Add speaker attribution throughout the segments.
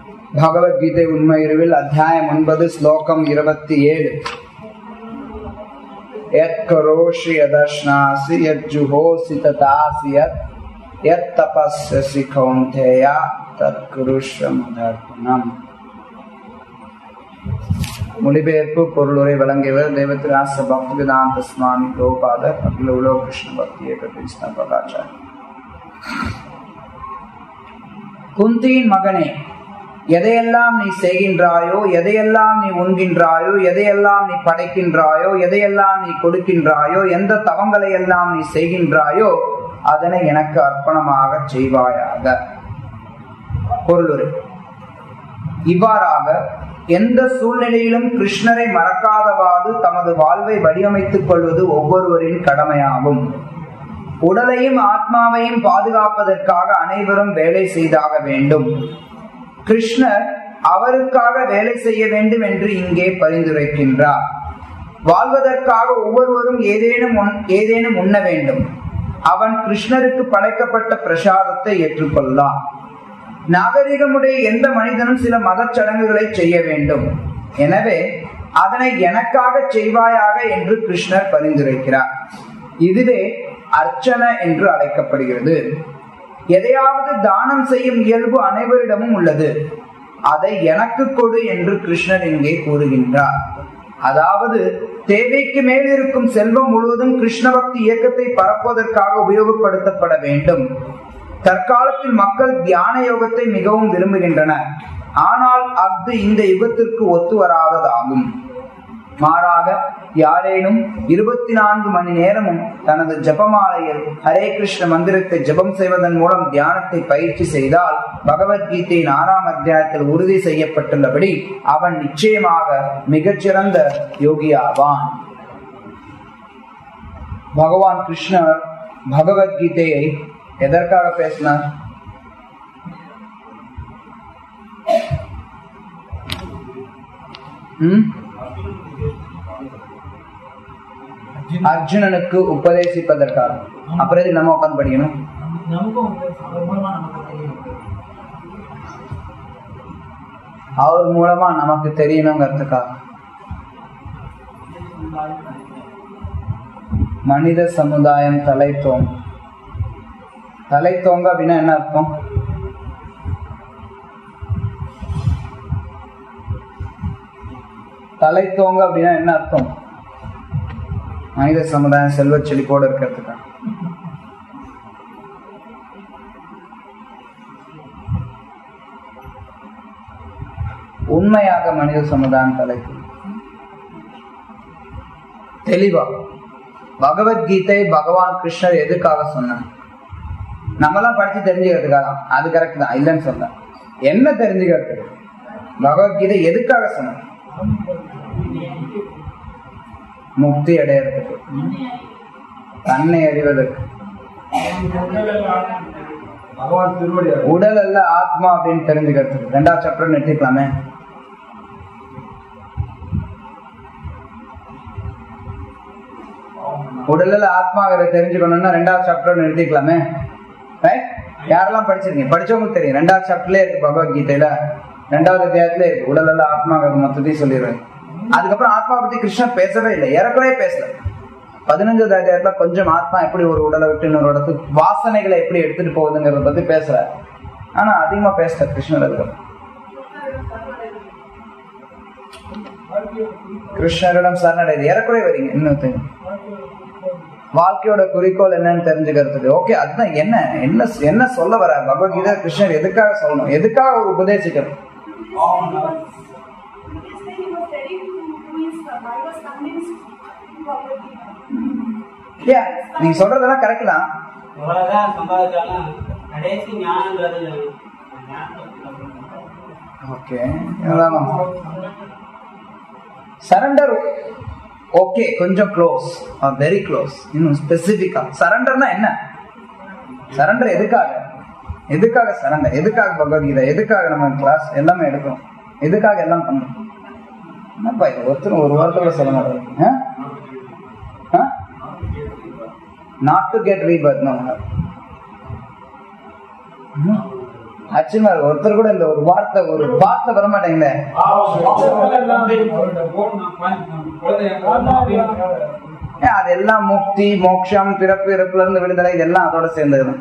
Speaker 1: பகவத்கீதை உண்மையுருவில் அத்தியாயம் ஒன்பது ஸ்லோகம் இருபத்தி ஏழு யத் கரோஷி யதஷ்னாசி யத் ஜுஹோசி ததாசி யத் யத் தபஸ்யசி கௌந்தேயா தத் குருஷ்வமுதர்ப்பணம் மொழிபெயர்ப்பு பொருளுரை வழங்கியவர் தேவத்ராச பக்திவேதாந்த சுவாமி கோபாதர் அகில உலக கிருஷ்ண பக்தி ஏக கிருஷ்ண பகாச்சாரி குந்தியின் மகனே எதையெல்லாம் நீ செய்கின்றாயோ எதையெல்லாம் நீ உண்கின்றாயோ எதையெல்லாம் நீ படைக்கின்றாயோ எதையெல்லாம் நீ கொடுக்கின்றாயோ எந்த தவங்களை எல்லாம் நீ செய்கின்றாயோ அதனை எனக்கு அர்ப்பணமாக செய்வாயாக பொருளுரை இவ்வாறாக எந்த சூழ்நிலையிலும் கிருஷ்ணரை மறக்காதவாறு தமது வாழ்வை வடிவமைத்துக் கொள்வது ஒவ்வொருவரின் கடமையாகும் உடலையும் ஆத்மாவையும் பாதுகாப்பதற்காக அனைவரும் வேலை செய்தாக வேண்டும் கிருஷ்ணர் அவருக்காக வேலை செய்ய வேண்டும் என்று இங்கே பரிந்துரைக்கின்றார் வாழ்வதற்காக ஒவ்வொருவரும் ஏதேனும் ஏதேனும் உண்ண வேண்டும் அவன் கிருஷ்ணருக்கு படைக்கப்பட்ட பிரசாதத்தை ஏற்றுக்கொள்ளலாம் நாகரிகமுடைய எந்த மனிதனும் சில மத சடங்குகளை செய்ய வேண்டும் எனவே அதனை எனக்காக செய்வாயாக என்று கிருஷ்ணர் பரிந்துரைக்கிறார் இதுவே அர்ச்சனை என்று அழைக்கப்படுகிறது எதையாவது தானம் செய்யும் இயல்பு அனைவரிடமும் உள்ளது அதை எனக்கு கொடு என்று கிருஷ்ணர் இங்கே கூறுகின்றார் அதாவது தேவைக்கு மேல் இருக்கும் செல்வம் முழுவதும் கிருஷ்ண பக்தி இயக்கத்தை பரப்புவதற்காக உபயோகப்படுத்தப்பட வேண்டும் தற்காலத்தில் மக்கள் தியான யோகத்தை மிகவும் விரும்புகின்றனர் ஆனால் அது இந்த யுகத்திற்கு ஒத்து வராததாகும் மாறாக யாரேனும் இருபத்தி நான்கு மணி நேரமும் தனது ஜபமாலையில் ஹரே கிருஷ்ண மந்திரத்தை ஜபம் செய்வதன் மூலம் தியானத்தை பயிற்சி செய்தால் பகவத்கீதையின் ஆறாம் அத்தியாயத்தில் உறுதி செய்யப்பட்டுள்ளபடி அவன் நிச்சயமாக மிகச்சிறந்த யோகியாவான் பகவான் கிருஷ்ணர் பகவத்கீதையை எதற்காக பேசினார் அர்ஜுனனுக்கு உபதேசிப்பதற்காக அப்புறம் இது நம்ம உட்காந்து படிக்கணும் அவர் மூலமா நமக்கு தெரியணுங்கிறதுக்காக மனித சமுதாயம் தலை தோங்க தலை தோங்க அப்படின்னா என்ன அர்த்தம் தலை தோங்க அப்படின்னா என்ன அர்த்தம் மனித சமுதாயம் செல்வ செழிப்போடு இருக்கிறதுக்கா உண்மையாக மனித சமுதாயம் தலைக்கு தெளிவா பகவத்கீதை பகவான் கிருஷ்ணர் எதுக்காக சொன்னார் நம்மளாம் படிச்சு தெரிஞ்சுக்கிறதுக்காக அது கரெக்ட் தான் இல்லைன்னு சொல்ல என்ன தெரிஞ்சுக்கிறதுக்கு பகவத்கீதை எதுக்காக சொன்னார் முக்தி அடையறதுக்கு தன்னை அறிவதற்கு உடல் அல்ல ஆத்மா அப்படின்னு தெரிஞ்சுக்கிறதுக்கு ரெண்டாவது சாப்டர் நிறுத்திக்கலாமே உடல்ல ஆத்மா தெரிஞ்சுக்கணும்னா ரெண்டாவது சாப்டர் நிறுத்திக்கலாமே யாரெல்லாம் படிச்சிருக்கீங்க படிச்சவங்களுக்கு தெரியும் ரெண்டாவது சாப்டர்ல இருக்கு பகவத்கீதையில ரெண்டாவது அத்தியாயத்துல இருக்கு உடல் அல்ல ஆத்மா மொத்தத்தையும் சொல்லிடுவேன் அதுக்கப்புறம் ஆத்மா பத்தி கிருஷ்ணன் பேசவே இல்லை ஏறக்குறைய பேசல பதினஞ்சாவது அத்தியாயத்துல கொஞ்சம் ஆத்மா எப்படி ஒரு உடலை விட்டு இன்னொரு இடத்துக்கு வாசனைகளை எப்படி எடுத்துட்டு போகுதுங்கிறத பத்தி பேசுற ஆனா அதிகமா பேசல கிருஷ்ணர் அதுக்கப்புறம் கிருஷ்ணரிடம் சரணடைது ஏறக்குறைய வரீங்க இன்னும் வாழ்க்கையோட குறிக்கோள் என்னன்னு தெரிஞ்சுக்கிறதுக்கு ஓகே அதுதான் என்ன என்ன என்ன சொல்ல வர பகவத்கீதை கிருஷ்ணர் எதுக்காக சொல்லணும் எதுக்காக ஒரு உபதேசிக்கணும் நீங்க சொல்றதெல்லாம் கரெக்ட் தான்
Speaker 2: எவ்வளவுதான் சம்பாதிச்சாலும் கடைசி ஞானங்கிறது
Speaker 1: ஓகே சரண்டர் ஓகே கொஞ்சம் க்ளோஸ் வெரி க்ளோஸ் இன்னும் ஸ்பெசிபிக்கா சரண்டர்னா என்ன சரண்டர் எதுக்காக எதுக்காக சரண்டர் எதுக்காக பகவத்கீதை எதுக்காக நம்ம கிளாஸ் எல்லாமே எடுக்கிறோம் எதுக்காக எல்லாம் பண்றோம் என்னப்பா இது ஒருத்தர் ஒரு வாரத்தோட சொல்ல மாட்டேன் நாட் டு கெட் ரீபர்த் அச்சுமார் ஒருத்தர் கூட இந்த ஒரு வார்த்தை ஒரு வார்த்தை வர மாட்டேங்குதே ஏன் அதெல்லாம் முக்தி மோட்சம் பிறப்பு இறப்புல இருந்து விடுதலை இதெல்லாம் அதோட சேர்ந்தது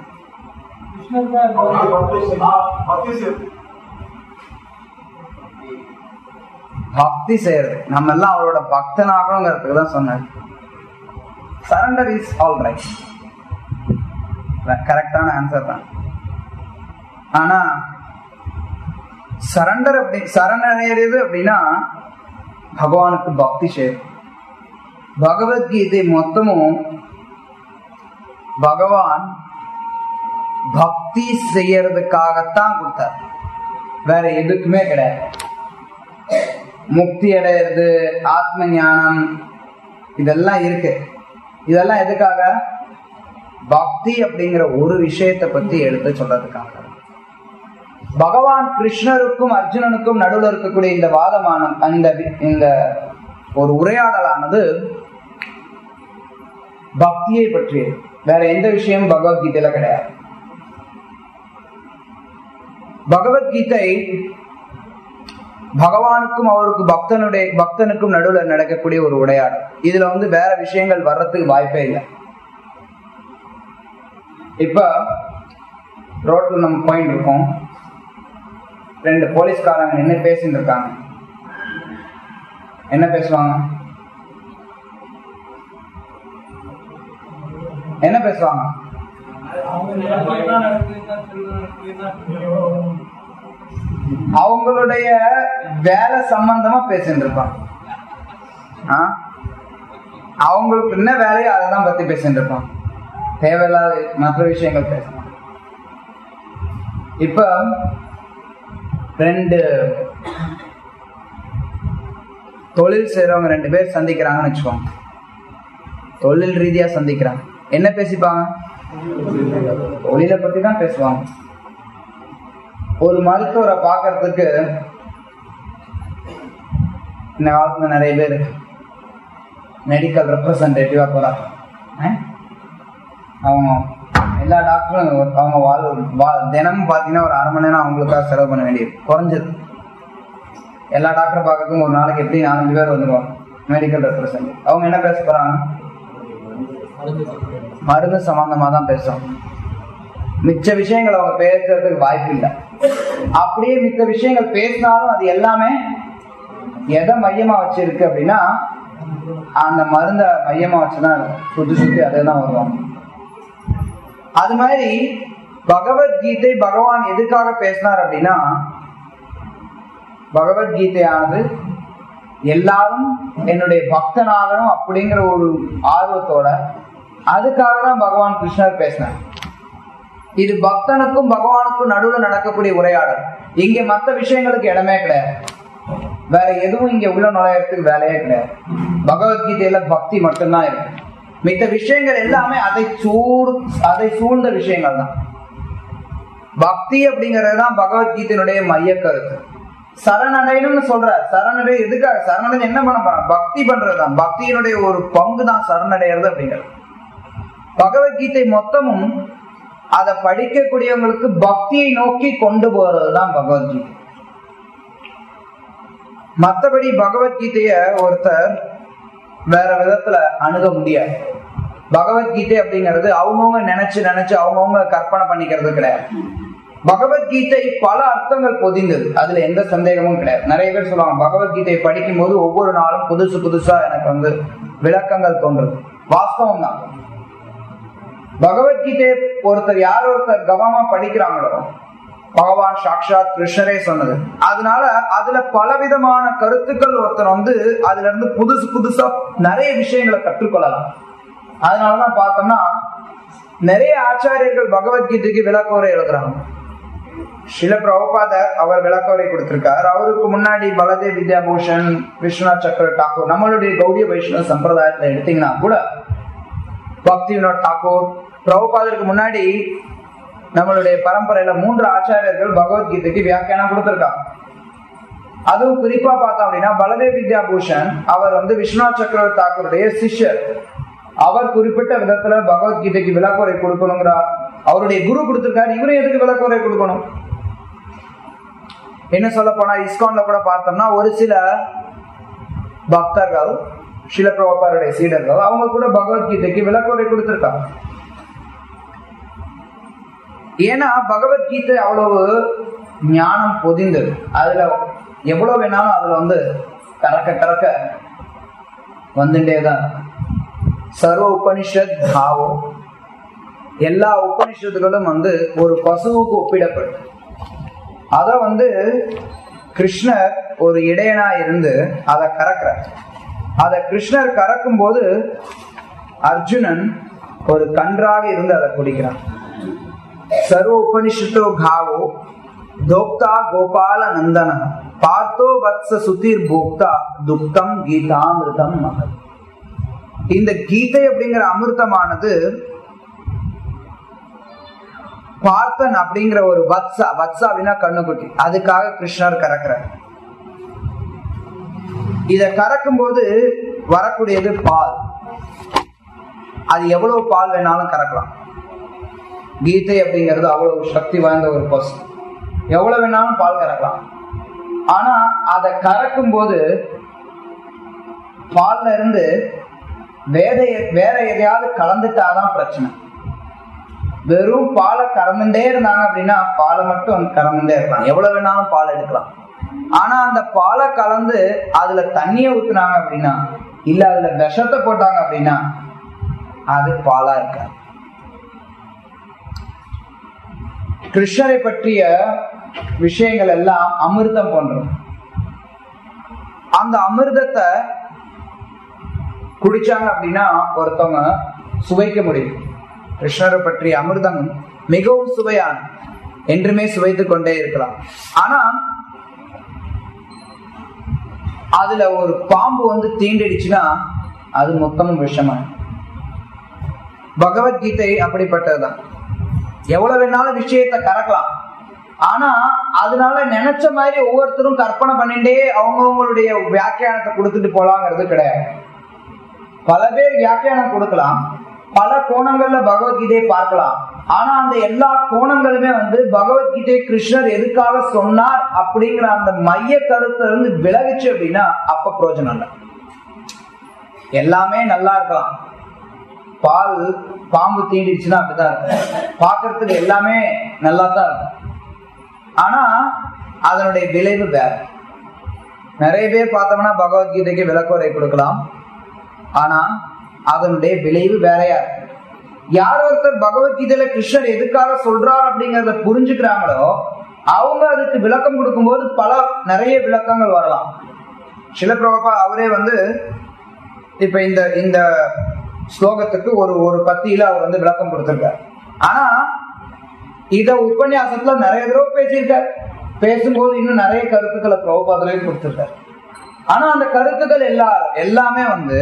Speaker 1: பக்தி செய்யறது நம்ம எல்லாம் அவரோட பக்தனாகணுங்கிறதுக்கு தான் சொன்னார் சரண்டர் இஸ் ஆல் ரைட் கரெக்டான ஆன்சர் தான் ஆனா சரண்டர் அப்படி சரணடைறது அப்படின்னா பகவானுக்கு பக்தி செய்யறது பகவத்கீதை மொத்தமும் பகவான் பக்தி செய்யறதுக்காகத்தான் கொடுத்தார் வேற எதுக்குமே கிடையாது முக்தி அடையிறது ஆத்ம ஞானம் இதெல்லாம் இருக்கு இதெல்லாம் எதுக்காக பக்தி அப்படிங்கிற ஒரு விஷயத்தை பத்தி எடுத்து சொல்றதுக்காக பகவான் கிருஷ்ணருக்கும் அர்ஜுனனுக்கும் நடுவில் இருக்கக்கூடிய இந்த வாதமான அந்த இந்த ஒரு உரையாடலானது பக்தியை பற்றியது வேற எந்த விஷயமும் பகவத்கீதையில கிடையாது பகவத்கீதை பகவானுக்கும் அவருக்கு பக்தனுடைய பக்தனுக்கும் நடுவில் நடக்கக்கூடிய ஒரு உரையாடல் இதுல வந்து வேற விஷயங்கள் வர்றதுக்கு வாய்ப்பே இல்லை இப்ப ரோட்ல நம்ம போயிட்டு இருக்கோம் ரெண்டு போலீஸ்காரங்க நின்று பேசிட்டு இருக்காங்க என்ன பேசுவாங்க என்ன பேசுவாங்க அவங்களுடைய வேலை சம்பந்தமா பேசிட்டு இருப்பாங்க ஆ? அவங்களுக்கு என்ன வேலையோ அதை தான் பத்தி பேசிட்டு இருப்பாங்க தேவையில்லாத மற்ற விஷயங்கள் பேசலாம் இப்ப ரெண்டு தொழில் செய்றவங்க ரெண்டு பேர் சந்திக்கிறாங்கன்னு வச்சுக்கோங்க தொழில் ரீதியா சந்திக்கிறாங்க என்ன பேசிப்பாங்க தொழிலை பத்தி தான் பேசுவாங்க ஒரு மருத்துவரை பார்க்கறதுக்கு இந்த காலத்துல நிறைய பேர் மெடிக்கல் ரெப்ரசன்டேட்டிவா போறாங்க ஆ? அவங்க எல்லா டாக்டரும் ஒரு- அவங்க வாழ் வா- தினமும் பார்த்தீங்கன்னா ஒரு அரை மணி நேரம் அவங்களுக்காக செலவு பண்ண வேண்டியது குறைஞ்சது எல்லா டாக்டரை பார்க்கறதுக்கும் ஒரு நாளைக்கு எப்படி நாலஞ்சு பேர் வந்துருவாங்க மெடிக்கல் ரெப்ரசன்டேட்டிவ் அவங்க என்ன பேச போறாங்க மருந்து சம்பந்தமா தான் பேசுவாங்க மிச்ச விஷயங்கள் அவங்க பேசுறதுக்கு வாய்ப்பு இல்லை அப்படியே மித்த விஷயங்கள் பேசினாலும் அது எல்லாமே எதை மையமா வச்சிருக்கு அப்படின்னா அந்த மருந்த மையமா வச்சுதான் சுத்தி சுத்தி அதே தான் வருவாங்க அது மாதிரி பகவத்கீதை பகவான் எதுக்காக பேசினார் அப்படின்னா பகவத்கீதையானது எல்லாரும் என்னுடைய பக்தனாகணும் அப்படிங்கிற ஒரு ஆர்வத்தோட அதுக்காக தான் பகவான் கிருஷ்ணர் பேசினார் இது பக்தனுக்கும் பகவானுக்கும் நடுவுல நடக்கக்கூடிய உரையாடல் இங்க மத்த விஷயங்களுக்கு இடமே கிடையாது வேற எதுவும் இங்க உள்ள நுழையறதுக்கு வேலையே கிடையாது பகவத்கீதையில பக்தி மட்டும்தான் இருக்கு மித்த விஷயங்கள் எல்லாமே அதை சூழ் அதை சூழ்ந்த விஷயங்கள் தான் பக்தி அப்படிங்கிறது தான் பகவத்கீதையினுடைய மைய கருத்து சரணடையணும்னு சொல்ற சரணடை எதுக்காக சரணடை என்ன பண்ண போறான் பக்தி பண்றதுதான் பக்தியினுடைய ஒரு பங்கு தான் சரணடைகிறது அப்படிங்கிறது பகவத்கீதை மொத்தமும் அதை படிக்கக்கூடியவங்களுக்கு பக்தியை நோக்கி கொண்டு போறது தான் பகவத்கீதை மற்றபடி பகவத்கீதைய ஒருத்தர் வேற விதத்துல அணுக முடியாது பகவத்கீதை அப்படிங்கிறது அவங்கவுங்க நினைச்சு நினைச்சு அவங்கவுங்க கற்பனை பண்ணிக்கிறது கிடையாது பகவத்கீதை பல அர்த்தங்கள் பொதிந்தது அதுல எந்த சந்தேகமும் கிடையாது நிறைய பேர் சொல்லுவாங்க பகவத்கீதையை படிக்கும் போது ஒவ்வொரு நாளும் புதுசு புதுசா எனக்கு வந்து விளக்கங்கள் தோன்றுது வாஸ்தவம் தான் பகவத்கீதையை ஒருத்தர் யார் ஒருத்தர் கவனமா படிக்கிறாங்களோ பகவான் சாக்ஷாத் கிருஷ்ணரே சொன்னது அதனால அதுல பலவிதமான கருத்துக்கள் ஒருத்தர் வந்து அதுல இருந்து புதுசு புதுசா நிறைய விஷயங்களை கற்றுக்கொள்ளலாம் அதனாலதான் பார்த்தோம்னா நிறைய ஆச்சாரியர்கள் பகவத்கீதைக்கு விளக்கோரை எழுதுறாங்க சில பிரபுபாதர் அவர் விளக்கோரை கொடுத்திருக்கார் அவருக்கு முன்னாடி பலதேவ் வித்யாபூஷன் விஸ்வநாத் சக்கர டாக்கூர் நம்மளுடைய கௌடிய வைஷ்ணவ சம்பிரதாயத்துல எடுத்தீங்கன்னா கூட பக்தி வினோத் டாக்கூர் பிரபுபாதருக்கு முன்னாடி நம்மளுடைய பரம்பரையில மூன்று ஆச்சாரியர்கள் பகவத்கீதைக்கு வியாக்கியானம் கொடுத்திருக்காங்க அதுவும் குறிப்பா பார்த்தோம் அப்படின்னா பலதேவ் வித்யாபூஷன் அவர் வந்து விஸ்வநாத் சக்கரவர்த்தி தாக்கூருடைய சிஷ்யர் அவர் குறிப்பிட்ட விதத்துல பகவத்கீதைக்கு விளக்குறை கொடுக்கணுங்கிற அவருடைய குரு கொடுத்திருக்காரு இவரும் எதுக்கு விளக்குறை கொடுக்கணும் என்ன சொல்ல போனா இஸ்கான்ல கூட பார்த்தோம்னா ஒரு சில பக்தர்கள் சில பிரபாருடைய சீடர்கள் அவங்க கூட பகவத்கீதைக்கு விளக்குரை கொடுத்திருக்காங்க ஏன்னா பகவத்கீதை அவ்வளவு ஞானம் பொதிந்தது அதுல எவ்வளவு வேணாலும் அதுல வந்து கறக்க கறக்க வந்துட்டேதான் சர்வ உபனிஷத் பாவம் எல்லா உபனிஷத்துகளும் வந்து ஒரு பசுவுக்கு ஒப்பிடப்படும் அத வந்து கிருஷ்ணர் ஒரு இடையனா இருந்து அதை கறக்கிறார் அதை கிருஷ்ணர் கறக்கும் போது அர்ஜுனன் ஒரு கன்றாக இருந்து அதை குடிக்கிறான் சர்வ உபனிஷத்தோ காவோ தோக்தா கோபால நந்தன பார்த்தோ வத்ச சுதீர் போக்தா துக்தம் கீதாமிருதம் மகள் இந்த கீதை அப்படிங்கிற அமிர்தமானது பார்த்தன் அப்படிங்கிற ஒரு வத்சா வத்சா அப்படின்னா கண்ணுக்குட்டி அதுக்காக கிருஷ்ணர் கறக்கிறார் இத கறக்கும் போது வரக்கூடியது பால் அது எவ்வளவு பால் வேணாலும் கறக்கலாம் கீதை அப்படிங்கிறது அவ்வளவு சக்தி வாய்ந்த ஒரு பசு எவ்வளவு வேணாலும் பால் கறக்கலாம் ஆனா அதை கறக்கும் போது பால்ல இருந்து வேத வேற எதையாவது கலந்துட்டாதான் பிரச்சனை வெறும் பாலை கறந்துட்டே இருந்தாங்க அப்படின்னா பாலை மட்டும் கறந்துட்டே இருக்கலாம் எவ்வளவு வேணாலும் பால் எடுக்கலாம் ஆனா அந்த பாலை கலந்து அதுல தண்ணிய ஊத்துனாங்க அப்படின்னா இல்ல அதுல விஷத்தை போட்டாங்க அப்படின்னா அது பாலா இருக்காது கிருஷ்ணரை பற்றிய விஷயங்கள் எல்லாம் அமிர்தம் போன்றது அந்த அமிர்தத்தை குடிச்சாங்க அப்படின்னா ஒருத்தவங்க சுவைக்க முடியும் கிருஷ்ணரை பற்றிய அமிர்தம் மிகவும் சுவையான என்றுமே சுவைத்துக் கொண்டே இருக்கலாம் ஆனா அதுல ஒரு பாம்பு வந்து தீண்டிடுச்சுன்னா அது மொத்தமும் விஷமான பகவத்கீதை அப்படிப்பட்டதுதான் எவ்வளவு வேணாலும் விஷயத்தை கறக்கலாம் ஆனா அதனால நினைச்ச மாதிரி ஒவ்வொருத்தரும் கற்பனை பண்ணிட்டே அவங்கவுங்களுடைய வியாக்கியானத்தை கொடுத்துட்டு போலாங்கிறது கிடையாது பல பேர் வியாக்கியானம் கொடுக்கலாம் பல கோணங்கள்ல பகவத்கீதையை பார்க்கலாம் ஆனா அந்த எல்லா கோணங்களுமே வந்து பகவத்கீதை கிருஷ்ணர் எதுக்காக சொன்னார் அப்படிங்கிற அந்த மைய கருத்துல இருந்து விலகுச்சு அப்படின்னா அப்ப பிரயோஜனம் இல்லை எல்லாமே நல்லா இருக்கலாம் பால் பாம்பு தீண்டிடுச்சுன்னா அப்படிதான் இருக்கும் பாக்குறதுக்கு எல்லாமே நல்லா தான் இருக்கும் ஆனா அதனுடைய விளைவு வேற நிறைய பேர் பார்த்தோம்னா பகவத்கீதைக்கு விளக்குறை கொடுக்கலாம் ஆனா அதனுடைய விளைவு வேறையா இருக்கு யார் ஒருத்தர் பகவத்கீதையில கிருஷ்ணர் எதுக்காக சொல்றார் அப்படிங்கறத புரிஞ்சுக்கிறாங்களோ அவங்க அதுக்கு விளக்கம் கொடுக்கும்போது பல நிறைய விளக்கங்கள் வரலாம் சில பிரபா அவரே வந்து இப்ப இந்த இந்த ஸ்லோகத்துக்கு ஒரு ஒரு பத்தியில அவர் வந்து விளக்கம் கொடுத்திருக்கார் ஆனா இத உபன்யாசத்துல நிறைய தடவை பேசியிருக்கார் பேசும்போது இன்னும் நிறைய கருத்துக்களை பிரபுபாதலையும் கொடுத்திருக்கார் ஆனா அந்த கருத்துக்கள் எல்லா எல்லாமே வந்து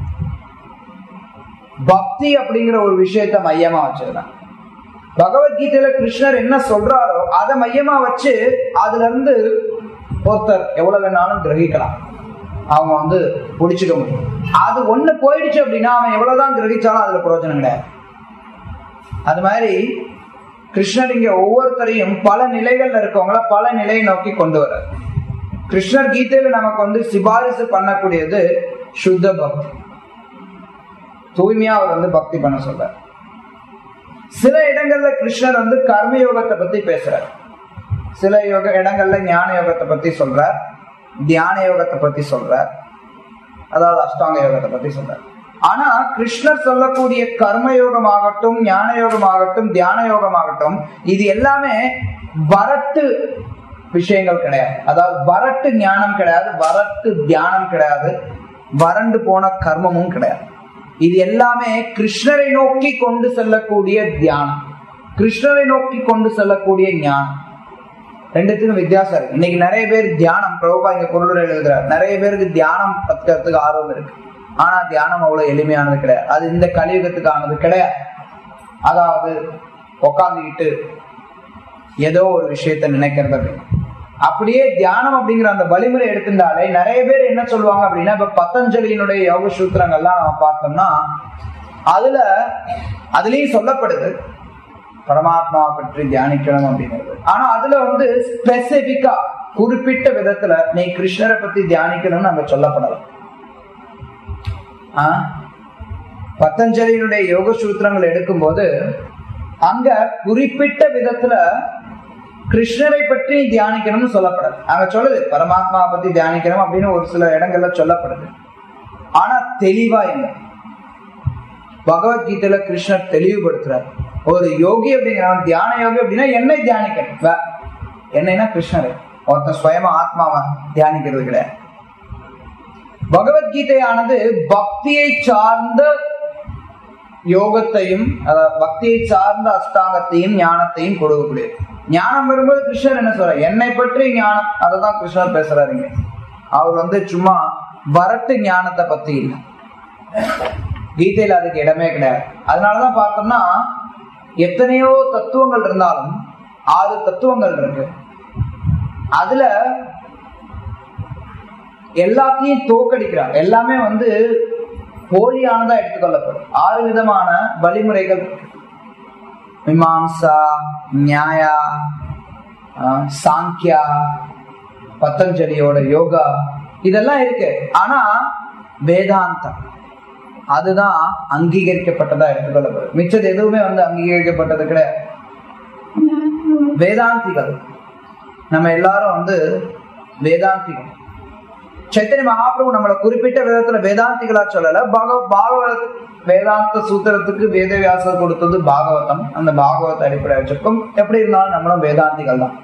Speaker 1: பக்தி அப்படிங்கிற ஒரு விஷயத்த மையமா வச்சிருக்காங்க பகவத்கீதையில கிருஷ்ணர் என்ன சொல்றாரோ அதை மையமா வச்சு அதுல இருந்து ஒருத்தர் எவ்வளவு வேணாலும் கிரகிக்கலாம் அவங்க வந்து பிடிச்சிக்க முடியும் அது ஒண்ணு போயிடுச்சு அப்படின்னா அவன் எவ்வளவுதான் கிரகிச்சாலும் அதுல பிரயோஜனம் கிடையாது அது மாதிரி கிருஷ்ணர் இங்க ஒவ்வொருத்தரையும் பல நிலைகள்ல இருக்கவங்கள பல நிலையை நோக்கி கொண்டு வர கிருஷ்ணர் கீதையில நமக்கு வந்து சிபாரிசு பண்ணக்கூடியது சுத்த பக்தி தூய்மையா அவர் வந்து பக்தி பண்ண சொல்றார் சில இடங்கள்ல கிருஷ்ணர் வந்து கர்ம யோகத்தை பத்தி பேசுறார் சில யோக இடங்கள்ல ஞான யோகத்தை பத்தி சொல்றார் தியான யோகத்தை பத்தி சொல்றார் அதாவது அஷ்டாங்க யோகத்தை பத்தி சொல்றார் ஆனா கிருஷ்ணர் சொல்லக்கூடிய கர்ம யோகம் ஆகட்டும் ஞான யோகம் ஆகட்டும் தியான யோகம் ஆகட்டும் இது எல்லாமே வரட்டு விஷயங்கள் கிடையாது அதாவது வரட்டு ஞானம் கிடையாது வரட்டு தியானம் கிடையாது வறண்டு போன கர்மமும் கிடையாது இது எல்லாமே கிருஷ்ணரை நோக்கி கொண்டு செல்லக்கூடிய தியானம் கிருஷ்ணரை நோக்கி கொண்டு செல்லக்கூடிய ஞானம் ரெண்டுத்துக்கும் வித்தியாசம் இருக்கு இன்னைக்கு நிறைய பேர் தியானம் பிரபுபா இங்க பொருளுரை எழுதுறாரு நிறைய பேருக்கு தியானம் கத்துக்கிறதுக்கு ஆர்வம் இருக்கு ஆனா தியானம் அவ்வளவு எளிமையானது கிடையாது அது இந்த கலியுகத்துக்கானது கிடையாது அதாவது உக்காந்துக்கிட்டு ஏதோ ஒரு விஷயத்த நினைக்கிறது அப்படின்னு அப்படியே தியானம் அப்படிங்கிற அந்த வழிமுறை எடுத்திருந்தாலே நிறைய பேர் என்ன சொல்லுவாங்க அப்படின்னா இப்ப பத்தஞ்சலியினுடைய யோக சூத்திரங்கள்லாம் நம்ம பார்த்தோம்னா அதுல அதுலயும் சொல்லப்படுது பரமாத்மா பற்றி தியானிக்கணும் அப்படிங்கிறது ஆனா அதுல வந்து ஸ்பெசிபிக்கா குறிப்பிட்ட விதத்துல நீ கிருஷ்ணரை பத்தி தியானிக்கணும்னு அங்க சொல்லப்படலாம் ஆ? பத்தஞ்சலியினுடைய யோக சூத்திரங்கள் எடுக்கும்போது அங்க குறிப்பிட்ட விதத்துல கிருஷ்ணரை பற்றி தியானிக்கணும்னு சொல்லப்படுது அங்க சொல்லுது பரமாத்மா பத்தி தியானிக்கணும் அப்படின்னு ஒரு சில இடங்கள்ல சொல்லப்படுது ஆனா தெளிவா இல்லை பகவத்கீதையில கிருஷ்ணர் தெளிவுபடுத்துறார் ஒரு யோகி அப்படிங்கிறவன் தியான யோகி அப்படின்னா என்னை தியானிக்கணும் வே- என்னைன்னா கிருஷ்ணரை ஒருத்தன் சுயமா ஆத்மாவை தியானிக்கிறது கிடையாது பகவத்கீதையானது பக்தியை சார்ந்த யோகத்தையும் அதாவது பக்தியை சார்ந்த அஷ்டாங்கத்தையும் ஞானத்தையும் கொடுக்கக்கூடியது ஞானம் வரும்போது கிருஷ்ணர் என்ன சொல்ற என்னை பற்றி ஞானம் அததான் கிருஷ்ணர் பேசுறாருங்க அவர் வந்து சும்மா வரட்டு ஞானத்தை பத்தி இல்லை கீதையில அதுக்கு இடமே கிடையாது அதனாலதான் பார்த்தோம்னா எத்தனையோ தத்துவங்கள் இருந்தாலும் ஆறு தத்துவங்கள் இருக்கு அதுல எல்லாத்தையும் தோக்கடிக்கிறார் எல்லாமே வந்து போலியானதா எடுத்துக்கொள்ளப்படும் ஆறு விதமான வழிமுறைகள் இருக்கு. மீமாம்சா நியாயா ஆஹ், சாங்கியா பத்தஞ்சலியோட யோகா இதெல்லாம் இருக்கு ஆனா வேதாந்தம் அதுதான் அங்கீகரிக்கப்பட்டதா எடுத்துக்கொள்ளப்படும் மிச்சது எதுவுமே வந்து அங்கீகரிக்கப்பட்டது கிடையாது வேதாந்திகள் நம்ம எல்லாரும் வந்து வேதாந்திகள் சைத்தன்ய மகாபிரபு நம்மள குறிப்பிட்ட விதத்துல வேதாந்திகளா சொல்லல பக பாகவத் வேதாந்த சூத்திரத்துக்கு வேதவியாசர் கொடுத்தது பாகவதம் அந்த பாகவத அடிப்படை வச்சிருக்கோம் எப்படி இருந்தாலும் நம்மளும் வேதாந்திகள் தான்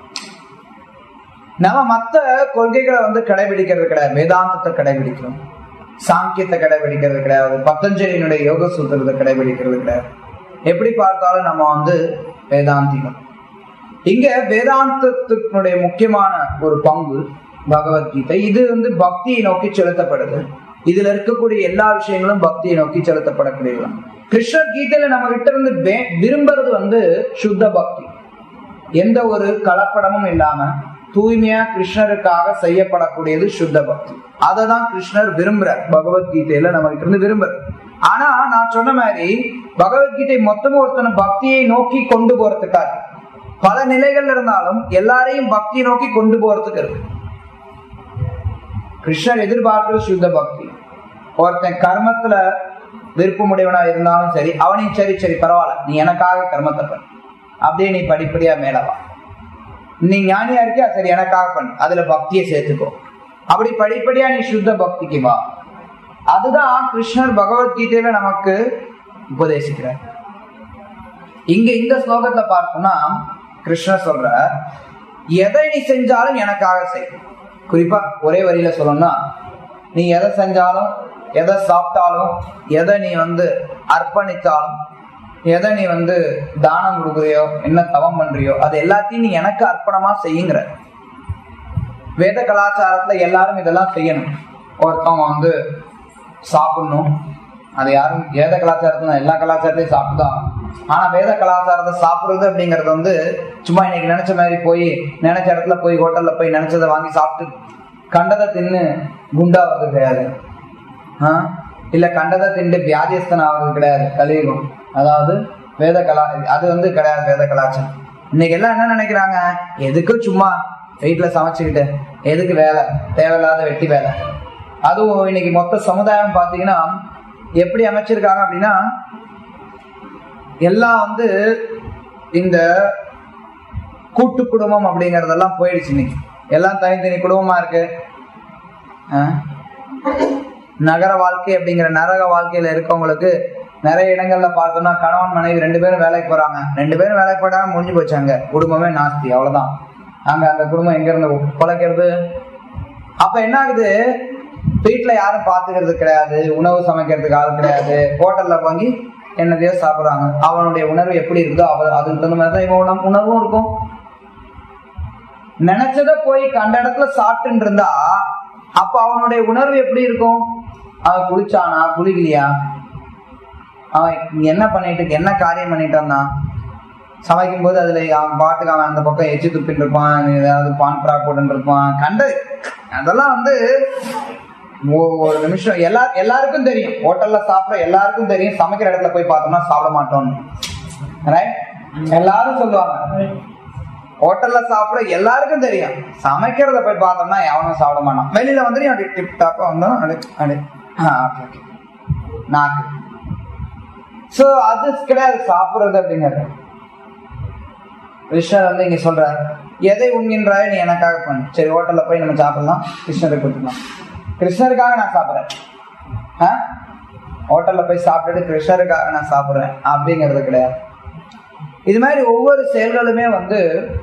Speaker 1: நம்ம மத்த கொள்கைகளை வந்து கடைபிடிக்கிறது கிடையாது வேதாந்தத்தை கடைபிடிக்கிறோம் சாங்கியத்தை கடைபிடிக்கிறது கிடையாது பத்தஞ்சலியினுடைய யோக சூத்திரத்தை கடைபிடிக்கிறது கிடையாது எப்படி பார்த்தாலும் நம்ம வந்து வேதாந்திகள் இங்க வேதாந்தத்தினுடைய முக்கியமான ஒரு பங்கு பகவத்கீதை இது வந்து பக்தியை நோக்கி செலுத்தப்படுது இதுல இருக்கக்கூடிய எல்லா விஷயங்களும் பக்தியை நோக்கி செலுத்தப்படக்கூடியது கிருஷ்ணர் கீதையில நம்ம கிட்ட இருந்து வே- விரும்புறது வந்து சுத்த பக்தி எந்த ஒரு கலப்படமும் இல்லாம தூய்மையா கிருஷ்ணருக்காக செய்யப்படக்கூடியது சுத்த பக்தி அதை தான் கிருஷ்ணர் விரும்புறார் பகவத்கீதையில நம்ம கிட்ட இருந்து விரும்புறார் ஆனா நான் சொன்ன மாதிரி பகவத்கீதை மொத்தமும் ஒருத்தனை பக்தியை நோக்கி கொண்டு போறதுக்காக பல நிலைகள் இருந்தாலும் எல்லாரையும் பக்தியை நோக்கி கொண்டு போறதுக்கு இருக்கு கிருஷ்ணர் எதிர்பார்க்கிறது சுத்த பக்தி ஒருத்தன் கர்மத்துல விருப்பமுடையவனா இருந்தாலும் சரி அவனையும் சரி சரி பரவாயில்ல நீ எனக்காக கர்மத்தை பண்ணு அப்படியே நீ படிப்படியா மேல வா நீ ஞானியா இருக்கியா சரி எனக்காக பண்ணு அதுல பக்தியை சேர்த்துக்கோ அப்படி படிப்படியா நீ சுத்த பக்திக்கு வா அதுதான் கிருஷ்ணர் பகவத்கீதையில நமக்கு உபதேசிக்கிறார் இங்க இந்த ஸ்லோகத்தை பார்த்தோம்னா கிருஷ்ணர் சொல்ற எதை நீ செஞ்சாலும் எனக்காக செய் குறிப்பா ஒரே வரியில சொல்லணும்னா நீ எதை செஞ்சாலும் எதை சாப்பிட்டாலும் எதை நீ வந்து அர்ப்பணித்தாலும் எதை நீ வந்து தானம் கொடுக்குறியோ என்ன தவம் பண்றியோ அது எல்லாத்தையும் நீ எனக்கு அர்ப்பணமா செய்யுங்கிற வேத கலாச்சாரத்துல எல்லாரும் இதெல்லாம் செய்யணும் ஒருத்தவங்க வந்து சாப்பிடணும் அது யாரும் வேத கலாச்சாரத்துல எல்லா கலாச்சாரத்தையும் சாப்பிட்டுதான் ஆனா வேத கலாச்சாரத்தை சாப்பிடுறது அப்படிங்கறது வந்து சும்மா இன்னைக்கு நினைச்ச மாதிரி போய் நினைச்ச இடத்துல போய் ஹோட்டல்ல போய் நினைச்சதை வாங்கி சாப்பிட்டு கண்டதை தின்னு குண்டாவது கிடையாது ஆ? இல்ல கண்டதை திண்டு வியாதியஸ்தன் ஆகிறது கிடையாது கலியுகம் அதாவது வேத கலா அது வந்து கிடையாது வேத கலாச்சாரம் இன்னைக்கு எல்லாம் என்ன நினைக்கிறாங்க எதுக்கு சும்மா வீட்டுல சமைச்சுக்கிட்டு எதுக்கு வேலை தேவையில்லாத வெட்டி வேலை அதுவும் இன்னைக்கு மொத்த சமுதாயம் பாத்தீங்கன்னா எப்படி அமைச்சிருக்காங்க அப்படின்னா எல்லாம் வந்து இந்த கூட்டு குடும்பம் அப்படிங்கறதெல்லாம் போயிடுச்சு இன்னைக்கு எல்லாம் தனித்தனி குடும்பமா இருக்கு ஆ? நகர வாழ்க்கை அப்படிங்கிற நரக வாழ்க்கையில இருக்கவங்களுக்கு நிறைய இடங்கள்ல பார்த்தோம்னா கணவன் மனைவி ரெண்டு பேரும் வேலைக்கு போறாங்க ரெண்டு பேரும் வேலைக்கு போறாங்க முடிஞ்சு போச்சாங்க குடும்பமே நாஸ்தி அவ்வளவுதான் அங்க அந்த குடும்பம் எங்க இருந்து பிழைக்கிறது அப்ப என்ன ஆகுது வீட்டுல யாரும் பாத்துக்கிறது கிடையாது உணவு சமைக்கிறதுக்கு ஆள் கிடையாது ஹோட்டல்ல வாங்கி என்னதையோ சாப்பிடுறாங்க அவனுடைய உணர்வு எப்படி இருக்குதோ அவ அதுக்கு தகுந்த மாதிரி தான் இவன் உணவு- உணர்வும் இருக்கும் நினைச்சத போய் கண்ட இடத்துல சாப்பிட்டு இருந்தா அப்ப அவனுடைய உணர்வு எப்படி இருக்கும் அவன் குளிச்சானா குளிக்கலையா அவன் என்ன பண்ணிட்டு என்ன காரியம் பண்ணிட்டு இருந்தான் சமைக்கும் போது அதுல அவன் பாட்டுக்கு அவன் அந்த பக்கம் எச்சு துப்பிட்டு இருப்பான் ஏதாவது பான் ப்ரா போட்டு இருப்பான் கண்டது அதெல்லாம் வந்து ஒ- ஒரு நிமிஷம் எல்லா எல்லாருக்கும் தெரியும் ஹோட்டல்ல சாப்பிட எல்லாருக்கும் தெரியும் சமைக்கிற இடத்துல போய் பார்த்தோம்னா சாப்பிட மாட்டோம்னு ரைட் எல்லாரும் சொல்லுவாங்க ஹோட்டல்ல சாப்பிட எல்லாருக்கும் தெரியும் சமைக்கிறத போய் பார்த்தோம்னா எவனும் சாப்பிட மாட்டான் வெளியில வந்து அப்படி டிப் டாப்பா வந்தாலும் அப்படி அப்படி ஆ, okay, okay. நாக்கு சோ அது கிடையாது சாப்பிடுறது அப்படிங்கிறது கிருஷ்ணர் வந்து இங்க சொல்றாரு எதை உண்கின்றாய் நீ எனக்காக பண்ணு சரி ஹோட்டல்ல போய் நம்ம சாப்பிடலாம் கிருஷ்ணருக்கு கொடுத்துக்கலாம் கிருஷ்ணருக்காக நான் சாப்பிடுறேன் ஆ? ஹோட்டல்ல போய் சாப்பிட்டுட்டு கிருஷ்ணருக்காக நான் சாப்பிடுறேன் அப்படிங்கிறது கிடையாது இது மாதிரி ஒவ்வொரு செயல்களுமே வந்து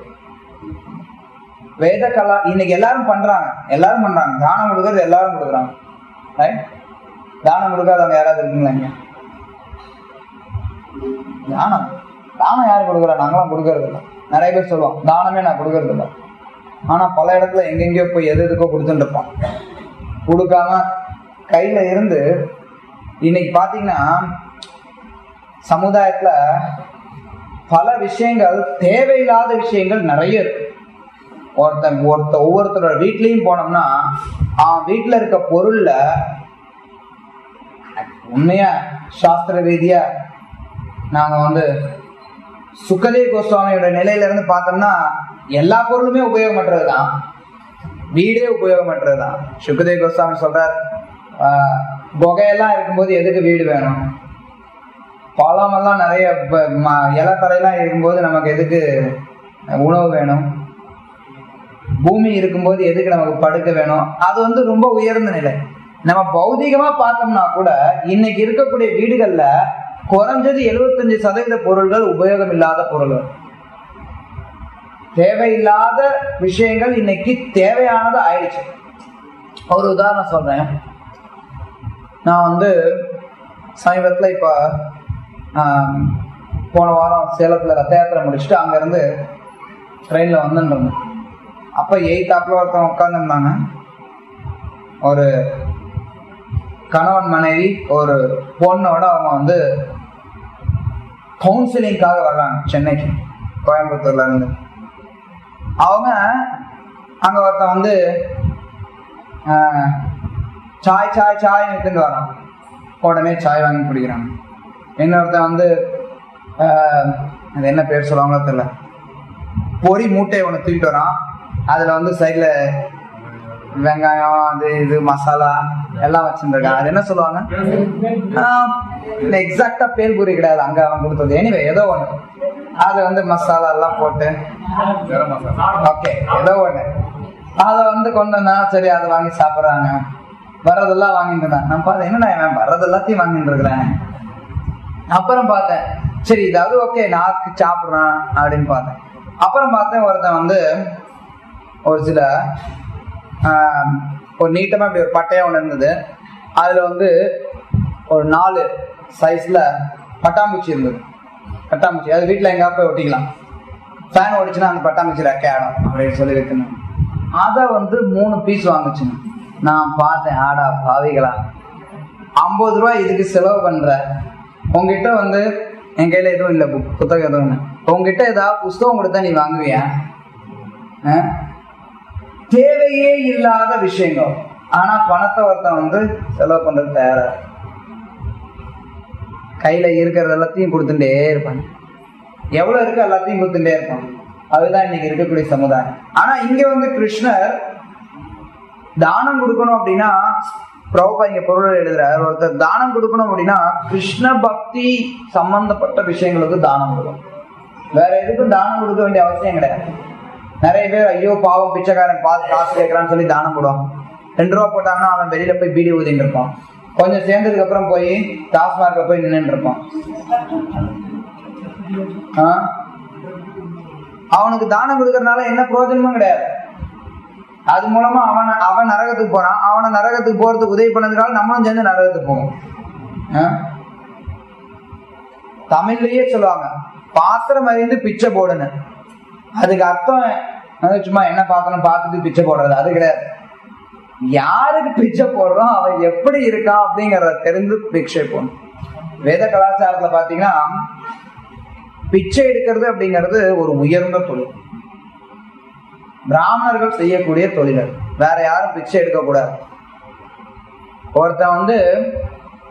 Speaker 1: வேத கலா இன்னைக்கு எல்லாரும் பண்றாங்க எல்லாரும் பண்றாங்க தானம் கொடுக்கறது எல்லாரும் கொடுக்குறாங்க ரைட் தானம் கொடுக்காதவங்க யாராவது இருக்கீங்களா இங்க தானம் தானம் யார் கொடுக்குறா நாங்களாம் கொடுக்கறது இல்லை நிறைய பேர் சொல்லுவோம் தானமே நான் கொடுக்கறது இல்லை ஆனா பல இடத்துல எங்கெங்கேயோ போய் எது எதுக்கோ கொடுத்துட்டு இருப்போம் கொடுக்காம கையில இருந்து இன்னைக்கு பாத்தீங்கன்னா சமுதாயத்துல பல விஷயங்கள் தேவையில்லாத விஷயங்கள் நிறைய இருக்கு ஒருத்தன் ஒருத்த ஒவ்வொருத்தரோட வீட்லயும் போனோம்னா அவன் வீட்டுல இருக்க பொருள்ல உண்மையா சாஸ்திர ரீதியா நாங்க வந்து சுக்கதே கோஸ்வாமியோட நிலையில இருந்து பார்த்தோம்னா எல்லா பொருளுமே உபயோகமற்றது தான் வீடே உபயோகமற்றது தான் சுக்கதே கோஸ்வாமி சொல்றார் ஆஹ், புகையெல்லாம் இருக்கும்போது எதுக்கு வீடு வேணும் பழமெல்லாம் நிறைய ப- ம- இலை தரையெல்லாம் இருக்கும்போது நமக்கு எதுக்கு உணவு வேணும் பூமி இருக்கும்போது எதுக்கு நமக்கு படுக்க வேணும் அது வந்து ரொம்ப உயர்ந்த நிலை நம்ம பௌதிகமா பார்த்தோம்னா கூட இன்னைக்கு இருக்கக்கூடிய வீடுகள்ல குறைஞ்சது 75% சதவீத பொருள்கள் உபயோகம் இல்லாத பொருள்கள் தேவையில்லாத விஷயங்கள் இன்னைக்கு தேவையானது ஆயிடுச்சு ஒரு உதாரணம் சொல்றேன் நான் வந்து சமீபத்துல இப்ப ஆம், போன வாரம் சேலத்துல ரத்த யாத்திரை முடிச்சுட்டு அங்க இருந்து ட்ரெயின்ல வந்துட்டு இருந்தேன் அப்ப எயித்தாப்புல ஒருத்தவங்க உட்காந்துருந்தாங்க ஒரு கணவன் மனைவி ஒரு பொண்ணோட அவங்க வந்து கவுன்சிலிங்காக வர்றாங்க சென்னைக்கு கோயம்புத்தூர்ல இருந்து அவங்க அங்க ஒருத்தன் வந்து ஆஹ், சாய் சாய் சாய் எடுத்துட்டு வரான் உடனே சாய் வாங்கி குடிக்கிறாங்க இன்னொருத்தன் வந்து ஆஹ், அது என்ன பேர் சொல்லுவாங்களோ தெரியல பொறி மூட்டையை ஒன்று தூக்கிட்டு வரான் அதுல வந்து சைட்ல வெங்காயம் அது இது மசாலா எல்லாம் வச்சிருந்திருக்கான் அது என்ன சொல்லுவாங்க எக்ஸாக்டா பேர் குறி கிடையாது அங்க அவன் கொடுத்தது எனிவே ஏதோ ஒண்ணு அது வந்து மசாலா எல்லாம் போட்டு ஓகே ஏதோ ஒண்ணு அத வந்து கொண்டு வந்தா சரி அதை வாங்கி சாப்பிடுறாங்க வர்றதெல்லாம் வாங்கிட்டு இருந்தான் நான் பார்த்தேன் என்னடா இவன் வர்றது எல்லாத்தையும் வாங்கிட்டு இருக்கிறேன் அப்புறம் பார்த்தேன் சரி இதாவது ஓகே நாக்கு சாப்பிடுறான் அப்படின்னு பார்த்தேன் அப்புறம் பார்த்தேன் ஒருத்தன் வந்து ஒரு சில ஆஹ், ஒரு நீட்டமா இப்படி ஒரு பட்டையா ஒன்று இருந்தது அதுல வந்து ஒரு நாலு சைஸ்ல பட்டாம்பூச்சி இருந்தது பட்டாம்பூச்சி அது வீட்டில் எங்கேயா போய் ஒட்டிக்கலாம் ஃபேன் ஓடிச்சுன்னா அந்த பட்டாம்பூச்சி ரெக்கை ஆடும் அப்படின்னு சொல்லி வைக்கணும் அதை வந்து மூணு பீஸ் வாங்குச்சுங்க நான் பார்த்தேன் ஆடா பாவிகளா ஐம்பது ரூபாய் இதுக்கு செலவு பண்ற உங்ககிட்ட வந்து என் கையில எதுவும் இல்லை புக் புத்தகம் எதுவும் இல்லை உங்ககிட்ட ஏதாவது புஸ்தகம் கொடுத்தா நீ வாங்குவியா ஆ? தேவையே இல்லாத விஷயங்கள் ஆனா பணத்தை ஒருத்தன் வந்து செலவு பண்றது தயாரா இருக்கு. கையில இருக்கிறது எல்லாத்தையும் கொடுத்துட்டே இருப்பாங்க எவ்வளவு இருக்கு எல்லாத்தையும் கொடுத்துட்டே இருப்பாங்க அதுதான் இன்னைக்கு இருக்கக்கூடிய சமுதாயம் ஆனா இங்க வந்து கிருஷ்ணர் தானம் கொடுக்கணும் அப்படின்னா பிரபுபா இங்க பொருள் எழுதுறார் ஒருத்தர் தானம் கொடுக்கணும் அப்படின்னா கிருஷ்ண பக்தி சம்பந்தப்பட்ட விஷயங்களுக்கு தானம் கொடுக்கணும் வேற எதுக்கும் தானம் கொடுக்க வேண்டிய அவசியம் கிடையாது நிறைய பேர் ஐயோ பாவம் பிச்சைக்காரன் பா காசு கேட்கறான்னு சொல்லி தானம் போடுவான் ரெண்டு ரூபா போட்டாங்கன்னா அவன் வெளியில போய் பீடி ஊதிட்டு இருப்பான் கொஞ்சம் சேர்ந்ததுக்கு அப்புறம் போய் டாஸ்மார்க்க போய் நின்னுட்டு இருப்பான் ஆ? அவனுக்கு தானம் கொடுக்கறதுனால என்ன பிரயோஜனமும் கிடையாது அது மூலமா அவன் அவன் நரகத்துக்கு போறான் அவனை நரகத்துக்கு போறதுக்கு உதவி பண்ணதுனால நம்மளும் சேர்ந்து நரகத்துக்கு போவோம் ஆ? தமிழ்லயே சொல்லுவாங்க பாத்திரம் அறிந்து பிச்சை போடுன்னு அதுக்கு அர்த்தம் வந்து சும்மா என்ன பாத்திரம் பார்த்துட்டு பிச்சை போடுறது அது கிடையாது யாருக்கு பிச்சை போடுறோம் அவன் எப்படி இருக்கான் அப்படிங்கறத தெரிந்து பிச்சை போடணும் வேத கலாச்சாரத்துல பாத்தீங்கன்னா பிச்சை எடுக்கிறது அப்படிங்கிறது ஒரு உயர்ந்த தொழில் பிராமணர்கள் செய்யக்கூடிய தொழில் அது. வேற யாரும் பிச்சை எடுக்க கூடாது ஒருத்தன் வந்து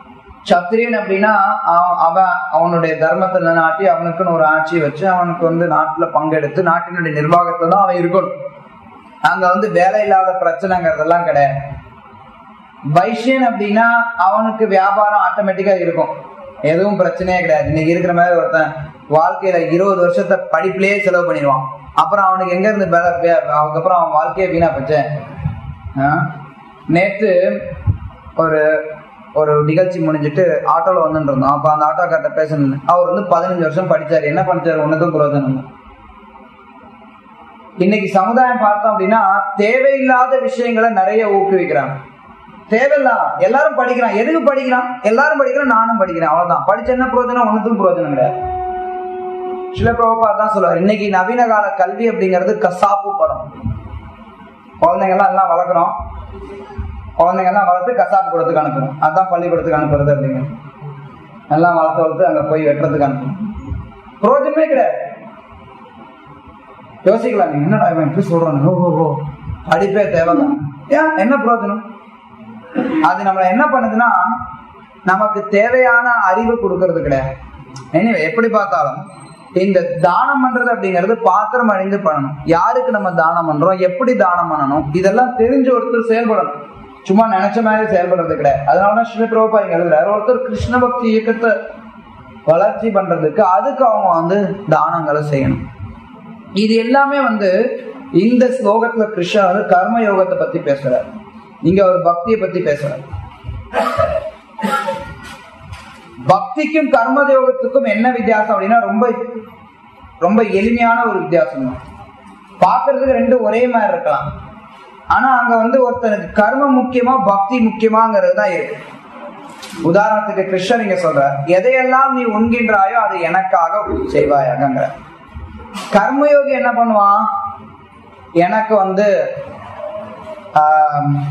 Speaker 1: சத்திரியன் அப்படின்னா அவன் அவன் அவனுடைய தர்மத்தை நிலைநாட்டி அவனுக்குன்னு ஒரு ஆட்சி வச்சு அவனுக்கு வந்து நாட்டுல பங்கெடுத்து நாட்டினுடைய நிர்வாகத்துல தான் அவன் இருக்கணும் அங்க வந்து வேலை இல்லாத பிரச்சனைங்கிறதெல்லாம் கிடையாது வைஷ்யன் அப்படின்னா அவனுக்கு வியாபாரம் ஆட்டோமேட்டிக்கா இருக்கும் எதுவும் பிரச்சனையே கிடையாது இன்னைக்கு இருக்கிற மாதிரி ஒருத்தன் வாழ்க்கையில இருபது வருஷத்தை படிப்புலயே செலவு பண்ணிடுவான் அப்புறம் அவனுக்கு எங்க இருந்து வேலை வே- அதுக்கப்புறம் அவன் வாழ்க்கையே வீணா போச்சேன் ஆ? நேத்து ஒரு ஒரு நிகழ்ச்சி முடிஞ்சிட்டு ஆட்டோல வந்துட்டு இருந்தோம் அப்ப அந்த ஆட்டோக்கார்ட்ட பேசணும் அவர் வந்து பதினஞ்சு வருஷம் படிச்சாரு என்ன படிச்சாரு உனக்கும் புரோஜனம் இல்லை. இன்னைக்கு சமுதாயம் பார்த்தோம் அப்படின்னா தேவையில்லாத விஷயங்களை நிறைய ஊக்குவிக்கிறாங்க தேவையில்லாம் எல்லாரும் படிக்கிறான் எதுக்கு படிக்கிறான் எல்லாரும் படிக்கிறான் நானும் படிக்கிறேன் அவ்வளவுதான் படிச்ச என்ன பிரயோஜனம் ஒன்னுக்கும் பிரயோஜனம் கிடையாது சில பிரபா தான் சொல்லுவார் இன்னைக்கு நவீன கால கல்வி அப்படிங்கிறது கசாப்பு படம் குழந்தைங்க எல்லாம் எல்லாம் வளர்க்குறோம் குழந்தைங்க எல்லாம் வளர்த்து கசாப்பு கொடுத்துக்கு அனுப்புறோம் அதான் பள்ளிக்கூடத்துக்கு அனுப்புறது அப்படிங்க எல்லாம் வளர்த்து வளர்த்து அங்க போய் வெட்டுறதுக்கு அனுப்புறோம் பிரயோஜனமே கிடையாது யோசிக்கலாம் நீங்க என்னடா இவன் இப்படி சொல்றாங்க ஓ ஓ ஓ படிப்பே தேவைதான் ஏன் என்ன பிரயோஜனம் அது நம்மள என்ன பண்ணுதுன்னா நமக்கு தேவையான அறிவு கொடுக்கறது கிடையாது எனிவே எப்படி பார்த்தாலும் இந்த தானம் பண்றது அப்படிங்கிறது பாத்திரம் அழிந்து பண்ணணும் யாருக்கு நம்ம தானம் பண்றோம் எப்படி தானம் பண்ணணும் இதெல்லாம் தெரிஞ்ச ஒருத்தர் செயல்படணும் சும்மா நினைச்ச மாதிரி செயல்படுறது கிடையாது அதனாலதான் ஸ்ரீ பிரபா இங்க எழுதுறாரு ஒருத்தர் கிருஷ்ண பக்தி இயக்கத்தை வளர்ச்சி பண்றதுக்கு அதுக்கு அவங்க வந்து தானங்களை செய்யணும் இது எல்லாமே வந்து இந்த ஸ்லோகத்துல கிருஷ்ணா வந்து கர்ம யோகத்தை பத்தி பேசுறாரு இங்க ஒரு பக்தியை பத்தி பேசுறாரு பக்திக்கும் கர்ம யோகத்துக்கும் என்ன வித்தியாசம் அப்படின்னா ரொம்ப ரொம்ப எளிமையான ஒரு வித்தியாசம் தான் பார்க்கிறதுக்கு ரெண்டு ஒரே மாதிரி இருக்கலாம் ஆனா அங்க வந்து ஒருத்தனுக்கு கர்மம் முக்கியமா பக்தி முக்கியமாங்கிறது தான் இருக்கு உதாரணத்துக்கு கிருஷ்ணர் இங்க சொல்ற எதையெல்லாம் நீ உண்கின்றாயோ அது எனக்காக செய்வாயாகங்கிற கர்மயோகி என்ன பண்ணுவான் எனக்கு வந்து ஆம்,